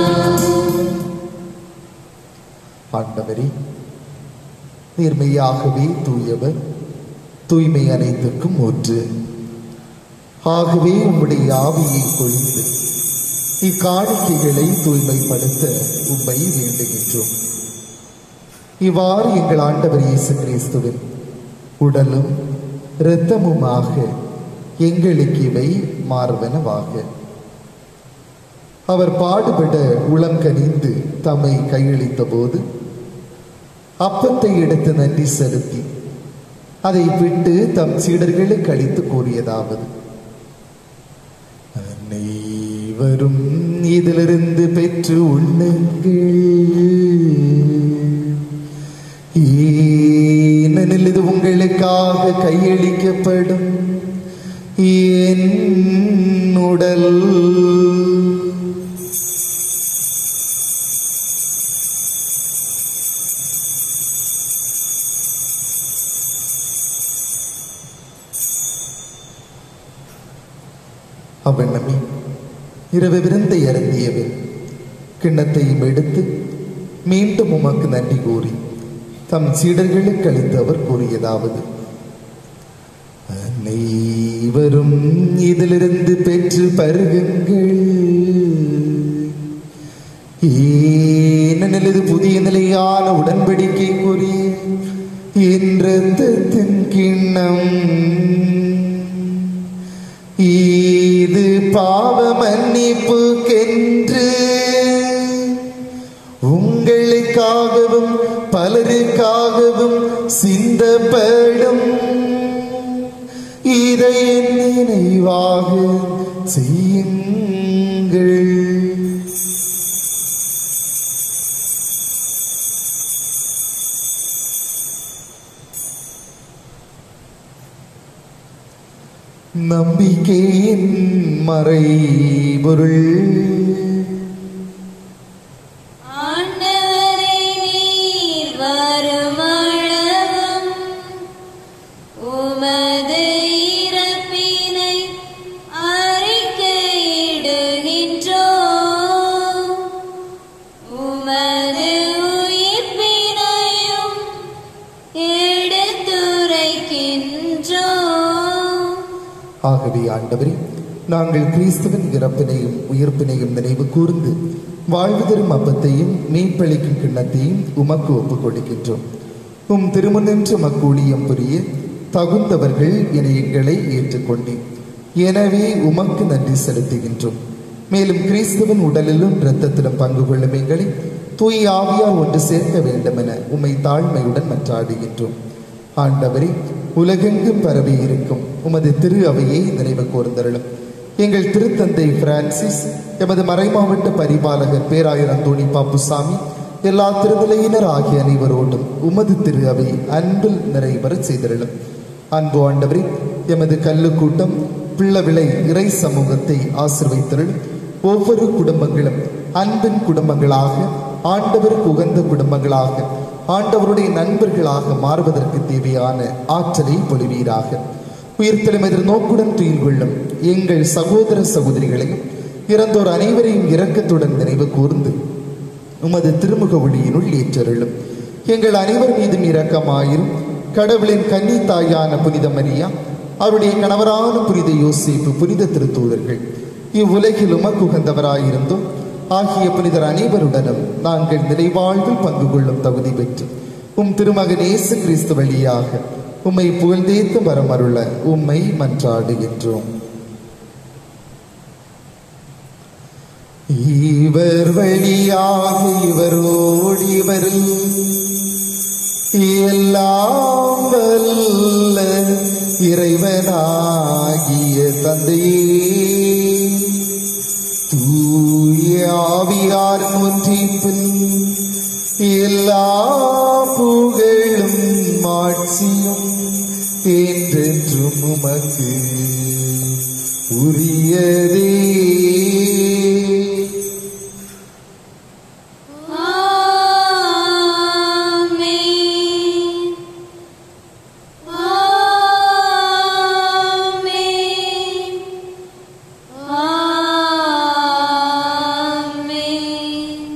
ஆண்டவரே நேர்மையாகவே தூயவர் தூய்மை அனைத்துக்கும் ஒன்று ஆகவே உம்முடைய ஆவியை பொழிந்து இக்காணிக்கைகளை தூய்மைப்படுத்த உம்மை வேண்டுகின்றோம் இவ்வாறு எங்கள் ஆண்டவர் இயேசு கிறிஸ்துவின் உடலும் இரத்தமுமாக எங்களுக்கு இவை மார்பனவாக அவர் பாடுபட உளம் கனிந்து தம்மை கையளித்த போது அப்பத்தை எடுத்து நன்றி செலுத்தி அதை விட்டு தம் சீடர்களுக்கு அளித்து கூறியதாவது அனைவரும் இதிலிருந்து பெற்று உண்ணுங்கள் ஏனெனில் இது உங்களுக்காக கையளிக்கப்படும் என் உடல் அவ்வண்ணமே இரவு விருந்தை அருந்தியவன் கிண்ணத்தையும் எடுத்து மீண்டும் உமக்கு நன்றி கூறி தம் சீடர்களுக்கு அளித்து அவர் கூறியதாவது அனைவரும் இதிலிருந்து பெற்று பருகுங்கள் ஏனெனில் இது புதிய நிலையான உடன்படிக்கை கூறிய என்றத்தின் கிண்ணம் இது பாவ மன்னிப்புக்கென்று உங்களுக்காகவும் பலருக்காகவும் சிந்தப்படும் இதை என் நினைவாக செய்யுங்கள் நம்பிக்கையின் மறைபொருள் ஆண்டவரை நீர் வருமளவும் உமது இறப்பினை அறிக்கையிடுகின்றோம் உமது உயிர்ப்பினையும் எடுத்துரைக்கின்றோம் ஆகவே ஆண்டவரே நாங்கள் கிறிஸ்துவின் இறப்பினையும் உயிர்ப்பினையும் நினைவு கூர்ந்து வாழ்வு தரும் அப்பத்தையும் மீட்பளிக்கும் கிண்ணத்தையும் உமக்கு ஒப்புக் கொடுக்கின்றோம் உம் திருமுன்னின்று மக்கூலியம் புரிய தகுந்தவர்கள் என எங்களை ஏற்றுக்கொண்டேன் எனவே உமக்கு நன்றி செலுத்துகின்றோம் மேலும் கிறிஸ்துவின் உடலிலும் இரத்தத்திலும் பங்கு கொள்ளும் எங்களை தூய் ஆவியார் ஒன்று சேர்க்க வேண்டும் என உம்மை தாழ்மையுடன் மன்றாடுகின்றோம் ஆண்டவரே உலகெங்கும் பரவி இருக்கும் உமது திரு அவையை நினைவு கூர்ந்தருளும் எங்கள் திருத்தந்தை பிரான்சிஸ் எமது மறைமாவட்ட பரிபாலகர் பேராயர் அந்தோணி பாப்புசாமி எல்லா திருநிலையினர் ஆகிய அனைவரோடும் உமது திரு அவை அன்பில் நிறைவரச் செய்திருளும் அன்பு ஆண்டவரே எமது கல்லுக்கூட்டம் பிள்ளவிளை இறை சமூகத்தை ஆசிர்வைத்தருள் ஒவ்வொரு குடும்பங்களும் அன்பின் குடும்பங்களாக ஆண்டவருக்கு உகந்த குடும்பங்களாக ஆண்டவருடைய நண்பர்களாக மாறுவதற்கு தேவையான ஆற்றலை பொழிவீராக உயிர்த்தெழும் எதிர்நோக்குடன் துயில் கொள்ளும் எங்கள் சகோதர சகோதரிகளையும் இறந்தோர் அனைவரையும் இரக்கத்துடன் நினைவு கூர்ந்து உமது திருமுக ஒளியினுள் ஏற்றருளும் எங்கள் அனைவர் மீதும் இரக்கமாயிரும் கடவுளின் கன்னி தாயான புனித மரியா அவருடைய கணவரான புனித யோசேப்பு புனித திருத்தூதர்கள் இவ்வுலகில் உமக்கு உகந்தவராயிருந்தும் ஆகிய புனிதர் அனைவருடனும் நாங்கள் நிறைவாழ்வில் பங்கு கொள்ளும் தகுதி பெற்று உம் திருமகன் இயேசு கிறிஸ்து வழியாக உம்மை புகழ்ந்தேத்து வரமருள உம்மை மன்றாடுகின்றோம் இவர் வழியாக இவரோடு இவரில் எல்லாம் வல்ல இறைவனாகிய தந்தையே தூய ஆவியார் ஒன்றிப்பில் எல்லா புகழும் ஆட்சியும் என்றென்றும் உமக்கு உரியதே ஆமென் ஆமென் ஆமென்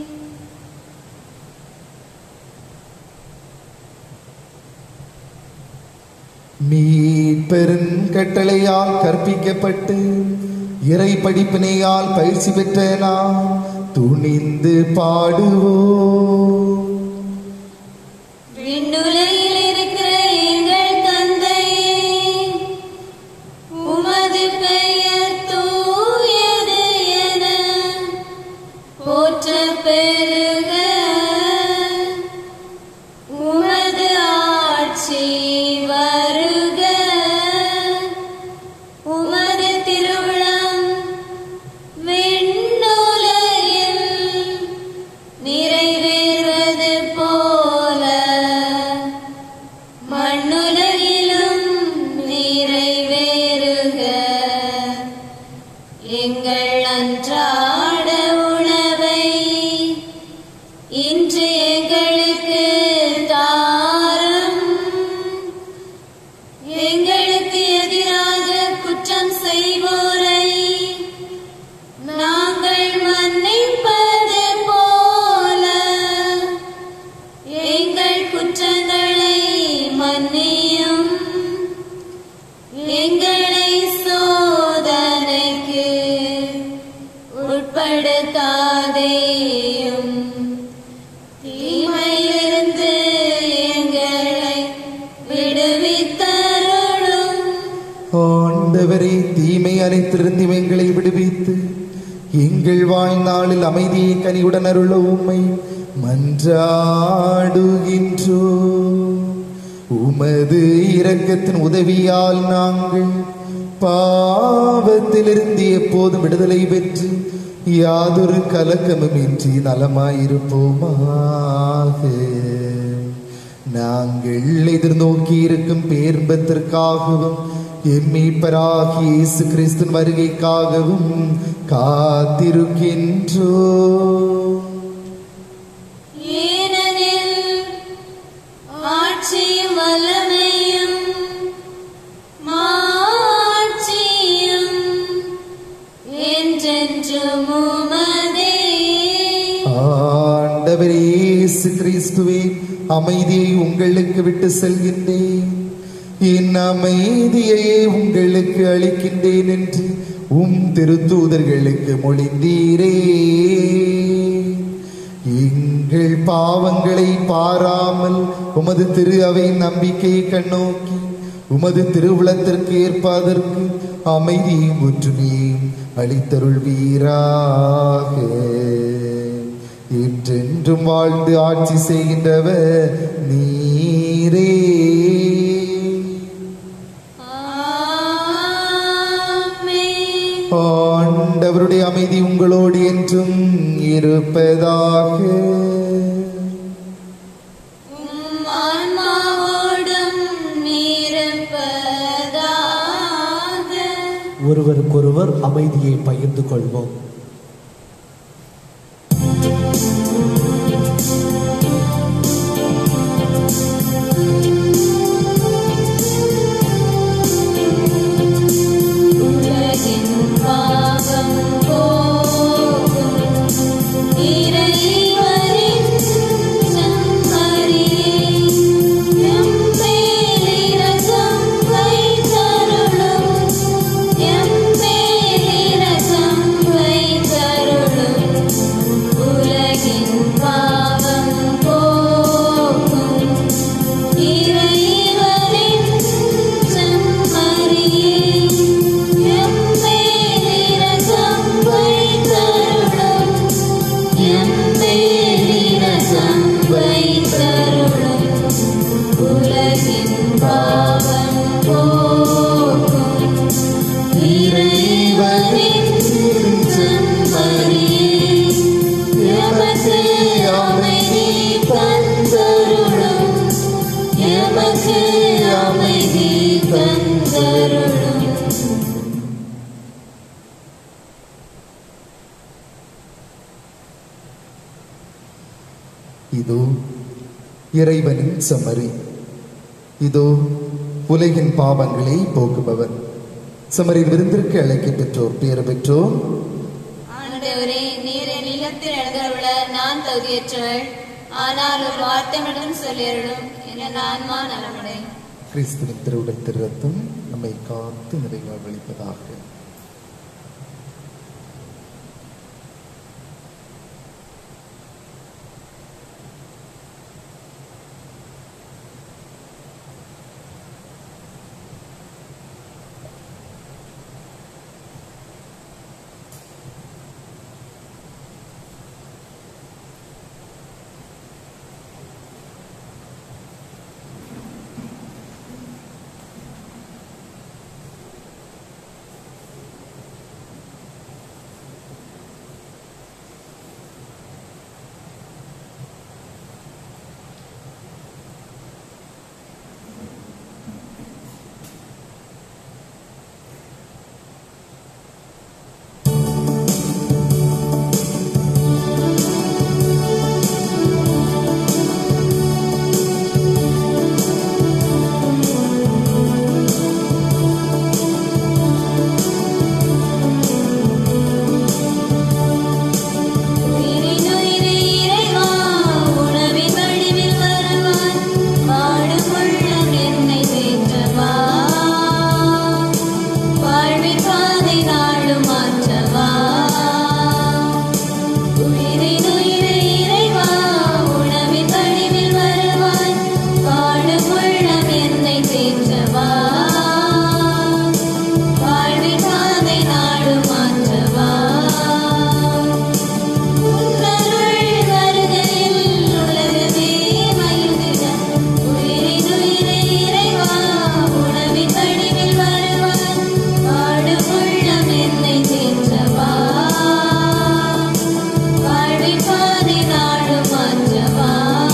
மீட்பெருங் கட்டளையால் கற்பிக்கப்பட்டு இறை படிப்பினையால் பயிற்சி பெற்ற நாம் துணிந்து பாடுவோம் விண்ணுலகில் இருக்கிற எங்கள் தந்தையே உமது பெயர் தூயது என போற்ற பெருக உமது ஆட்சி வருக உமது திருவிழம் விண்ணுலகில் நிறைவேறுவது போல மண்ணுலகிலும் நிறைவேறுக எங்கள் அன்றாட உணவை இன்று எங்களுக்கு தாரும் எங்களுக்கு எதிராக குற்றம் செய்வோரை நாங்கள் மன்னிப்பது போல எங்கள் குற்றங்களை மன்னியும் எங்களை சோதனைக்கு உட்படுத்தாதேயும் தீமையிலிருந்து எங்களை விடுவித்தருளும் ஆண்டவரே தீமை அனைத்திருந்து எங்களை விடுவித்து எங்கள் வாழ்நாளில் அமைதியை கனியுடன் அருள உம்மை மன்றாடுகின்றோ உமது இரக்கத்தின் உதவியால் நாங்கள் பாவத்திலிருந்து எப்போதும் விடுதலை பெற்று யாதொரு கலக்கமுமின்றி நலமாயிருப்போமாக நாங்கள் எதிர்நோக்கி இருக்கும் பேர்பத்திற்காகவும் எம் மீட்பராகிய இயேசு கிறிஸ்துவின் வருகைக்காகவும் காத்திருக்கின்றோ ஏனெனில் ஆட்சியும் வல்லமையும் மாட்சியும் என்றென்றும் உமதே ஆண்டவரே இயேசு கிறிஸ்துவே அமைதியை உங்களுக்கு விட்டு செல்கின்றேன் என் அமைதியையே உங்களுக்கு அளிக்கின்றேன் என்று உம் திருத்தூதர்களுக்கு மொழிந்தீரே எங்கள் பாவங்களை பாராமல் உமது திரு அவை நம்பிக்கையை கண்ணோக்கி உமது திருவுளத்திற்கு ஏற்பதற்கு அமைதியும் ஒற்றுமையும் அளித்தருள்வீராக என்றென்றும் வாழ்ந்து ஆட்சி செய்கின்றவர் நீரே ஆமென். ஆண்டவருடைய அமைதி உங்களோடு என்றும் இருப்பதாக உம் ஆன்மாவோடும் இருப்பதாக. ஒருவருக்கொருவர் அமைதியை பகிர்ந்து கொள்வோம் உலகின் பாவம் போக்கும் இறைவனின் செம்மறியே, எம்மேல் இரக்கம் வைத்தருளும். எம்மேல் இரக்கம் வைத்தருளும். உலகின் பாவம் போக்கும் இறைவனின் செம்மறியே, எம்மேல் இரக்கம் வைத்தருளும். எம்மேல் இரக்கம் வைத்தருளும். உலகின் பாவம் போக்கும் இறைவனின் செம்மறியே, எமக்கு அமைதி தந்தருளும் எமக்கு அமைதி தந்தருளும் இதோ இறைவனின் செம்மறி இதோ உலகின் பாவங்களை போக்குபவர் செம்மறி விருந்திற்கு அழைக்க பெற்றோர் பேறு பெற்றோர் ஆண்டவரே நீர் என் இல்லத்தில் எழுதருள நான் தகுதியற்றவள் ஆனால் ஒரு வார்த்தை மட்டும் சொல்லியருளும் என் ஆன்மா நலமுடை கிறிஸ்துவின் திருவுடல் திருரத்தம் நம்மை காத்து நிறைவாழ்வளிப்பதாக உயிரின் உயிரே இறைவா உணவின் வடிவில் வருவாய் வாழும் உள்ளம் என்னை தேற்றவா வாழ்வின் பாதை நாளும் மாற்றவா உயிரின் உயிரே இறைவா உணவின் வடிவில் வருவாய் வாழும் உள்ளம் என்னை தேற்றவா வாழ்வின் பாதை நாளும் மாற்றவா உன்னருள் வருகையில் உலகமே மகிழ்ந்திட. உயிரின் உயிரே இறைவா, உணவின் வடிவில் வருவாய். வாடும் உள்ளம் என்னை தேற்றவா. வாழ்வின் பாதை நாடும் மாற்றவா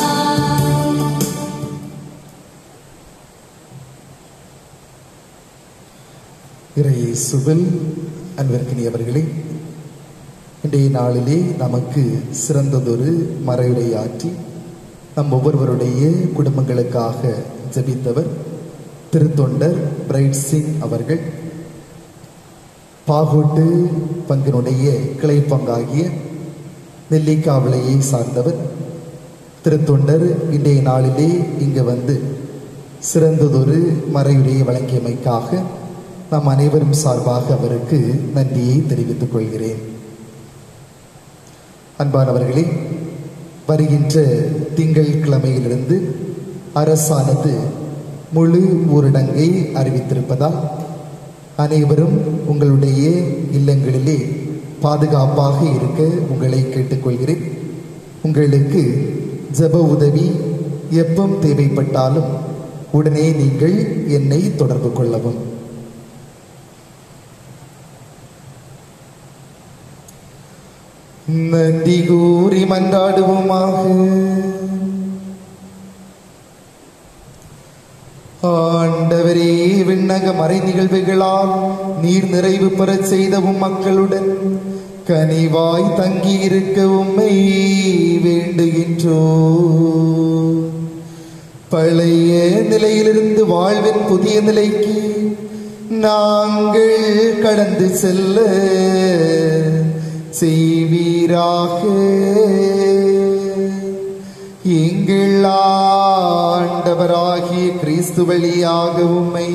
இறையேசுவில் அன்பிற்கினியவர்களே இன்றைய நாளிலே நமக்கு சிறந்ததொரு மறையுரையாற்றி நம் ஒவ்வொருவருடைய குடும்பங்களுக்காக ஜெபித்தவர் திருத்தொண்டர் பிரைட் சிங் அவர்கள் பாகோட்டு பங்கினுடைய கிளை பங்காகிய நெல்லிக்காவிளையை சார்ந்தவர் திருத்தொண்டர் இன்றைய நாளிலே இங்கு வந்து சிறந்ததொரு மறையுரையை வழங்கியமைக்காக நாம் அனைவரும் சார்பாக அவருக்கு நன்றியை தெரிவித்துக் கொள்கிறேன் அன்பானவர்களே வருகின்ற திங்கள் கிழமையிலிருந்து அரசானது முழு ஊரடங்கை அறிவித்திருப்பதால் அனைவரும் உங்களுடைய இல்லங்களிலே பாதுகாப்பாக இருக்க உங்களை கேட்டுக்கொள்கிறேன் உங்களுக்கு ஜெப உதவி எப்பம் தேவைப்பட்டாலும் உடனே நீங்கள் என்னை தொடர்பு கொள்ளவும் நன்றி கூறி மன்றாடுவோமாக ஆண்டவரே விண்ணக மறை நிகழ்வுகளால் நீர் நிறைவு பெறச் செய்தவும் மக்களுடன் கனிவாய் தங்கியிருக்க உம்மை வேண்டுகின்றோ பழைய நிலையிலிருந்து வாழ்வின் புதிய நிலைக்கு நாங்கள் கடந்து செல்ல செய்வீராக எங்கள் ஆண்டவராகிய கிறிஸ்து வழியாக உம்மை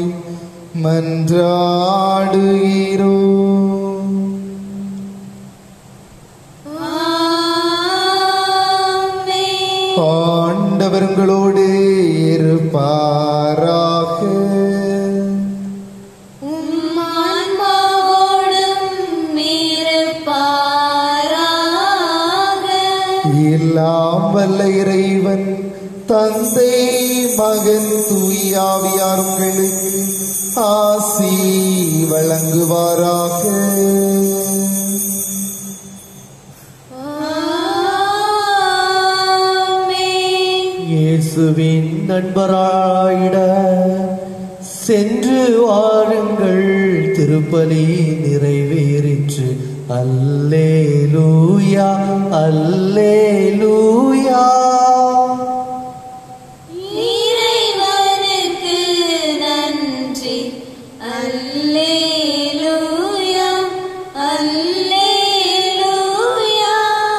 மன்றாடுகிறோம் ஆமென். ஆண்டவர்களோடு இருப்பாராக உம் ஆன்மாவோடும் இருப்பாராக. எல்லாம் வல்ல இறைவன் தந்தை மகன் தூயாவியார் உங்களுக்கு ஆசி வழங்குவாராக ஆமென். இயேசுவின் நண்பராயிட சென்று வாருங்கள் திருப்பலி நிறைவேறிற்று அல்லேலூயா அல்லேலூயா இறைவனுக்கு நன்றி அல்லேலூயா அல்லேலூயா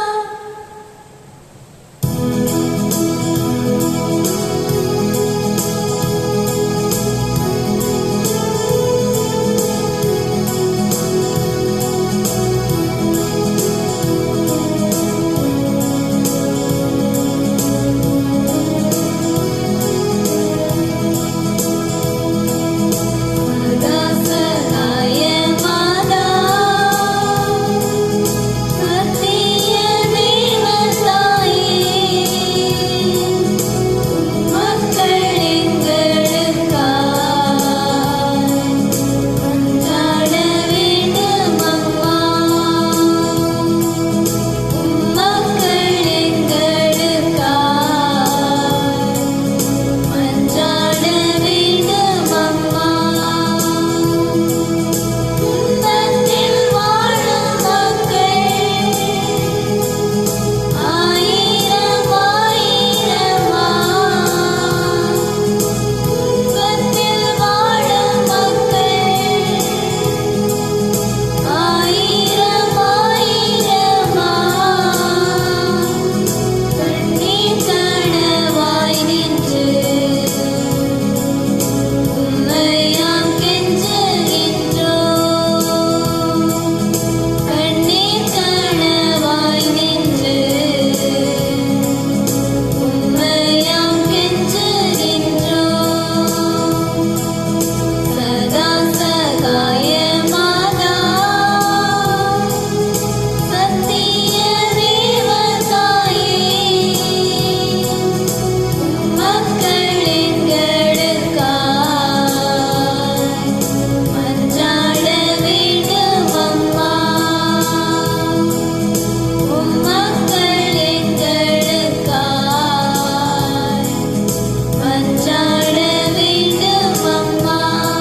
சகாய மாதா சத்திய தேவதாயே மக்கள் எங்களுக்காய் கொண்டாட வேண்டும் அம்மா மக்கள் எங்களுக்காய் மன்றாட வேண்டும் அம்மா துன்பத்தில் வாழும் மக்கள் ஆயிரம் ஆயிரமா துன்பத்தில் வாழும் மக்கள் ஆயிரம் ஆயிரமா கண்ணீர் கணவாய் நின்று உம்மையாம் கெஞ்சுகின்றோம் கண்ணீர் கணவாய் நின்று உம்மையாம் கெஞ்சுகின்றோம் சதா சகாய மாதா சத்திய தேவதாயே மக்கள் எங்களுக்காய் மன்றாட வேண்டும் அம்மா உம் மக்கள் எங்களுக்காய் மன்றாட வேண்டும் அம்மா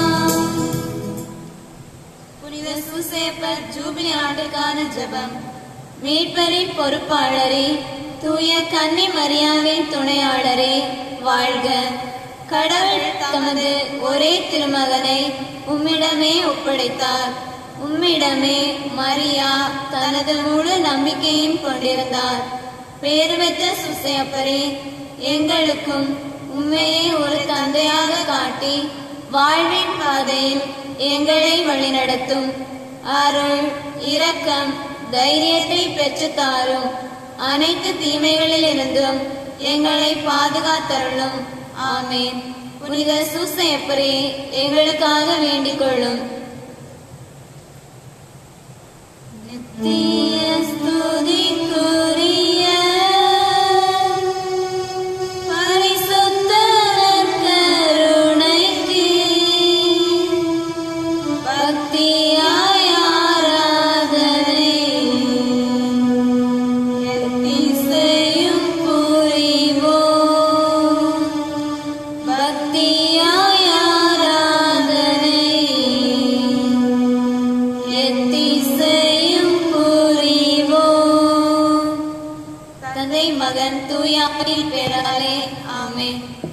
புனித சூசேப்பர் ஜூபிலி ஆண்டுக்கான ஜெபம் மீட்பரின் பொறுப்பாளரே தூய கன்னி மரியாவின் துணையாளரே வாழ்க கடவுள் தமது ஒரே திருமகனை உம்மிடமே ஒப்படைத்தார் உம்மிடமே மரியா தனது முழு நம்பிக்கையும் கொண்டிருந்தார் பேறு பெற்ற சுசையப்பரே எங்களுக்கும் உண்மையை ஒரு தந்தையாக காட்டி வாழ்வின் பாதையில் எங்களை வழிநடத்தும் அருள் இரக்கம் தைரியத்தை பெற்றுத் தாரும் அனைத்து தீமைகளில் இருந்தும் எங்களை பாதுகாத்தருளும் ஆமேன் புனித சூசையப்பரே எங்களுக்காக வேண்டிக் கொள்ளும் நித்திய ஸ்துதிக்குரிய பரிசுத்த நற்கருணைக்கு பக்தியாய் ஆராதனை எத்திசையும் புரிவோம் பக்தியாய் ஆராதனை எத்திசையும் புரிவோம் தந்தை மகன் தூயாவில் பெறாலே ஆமென்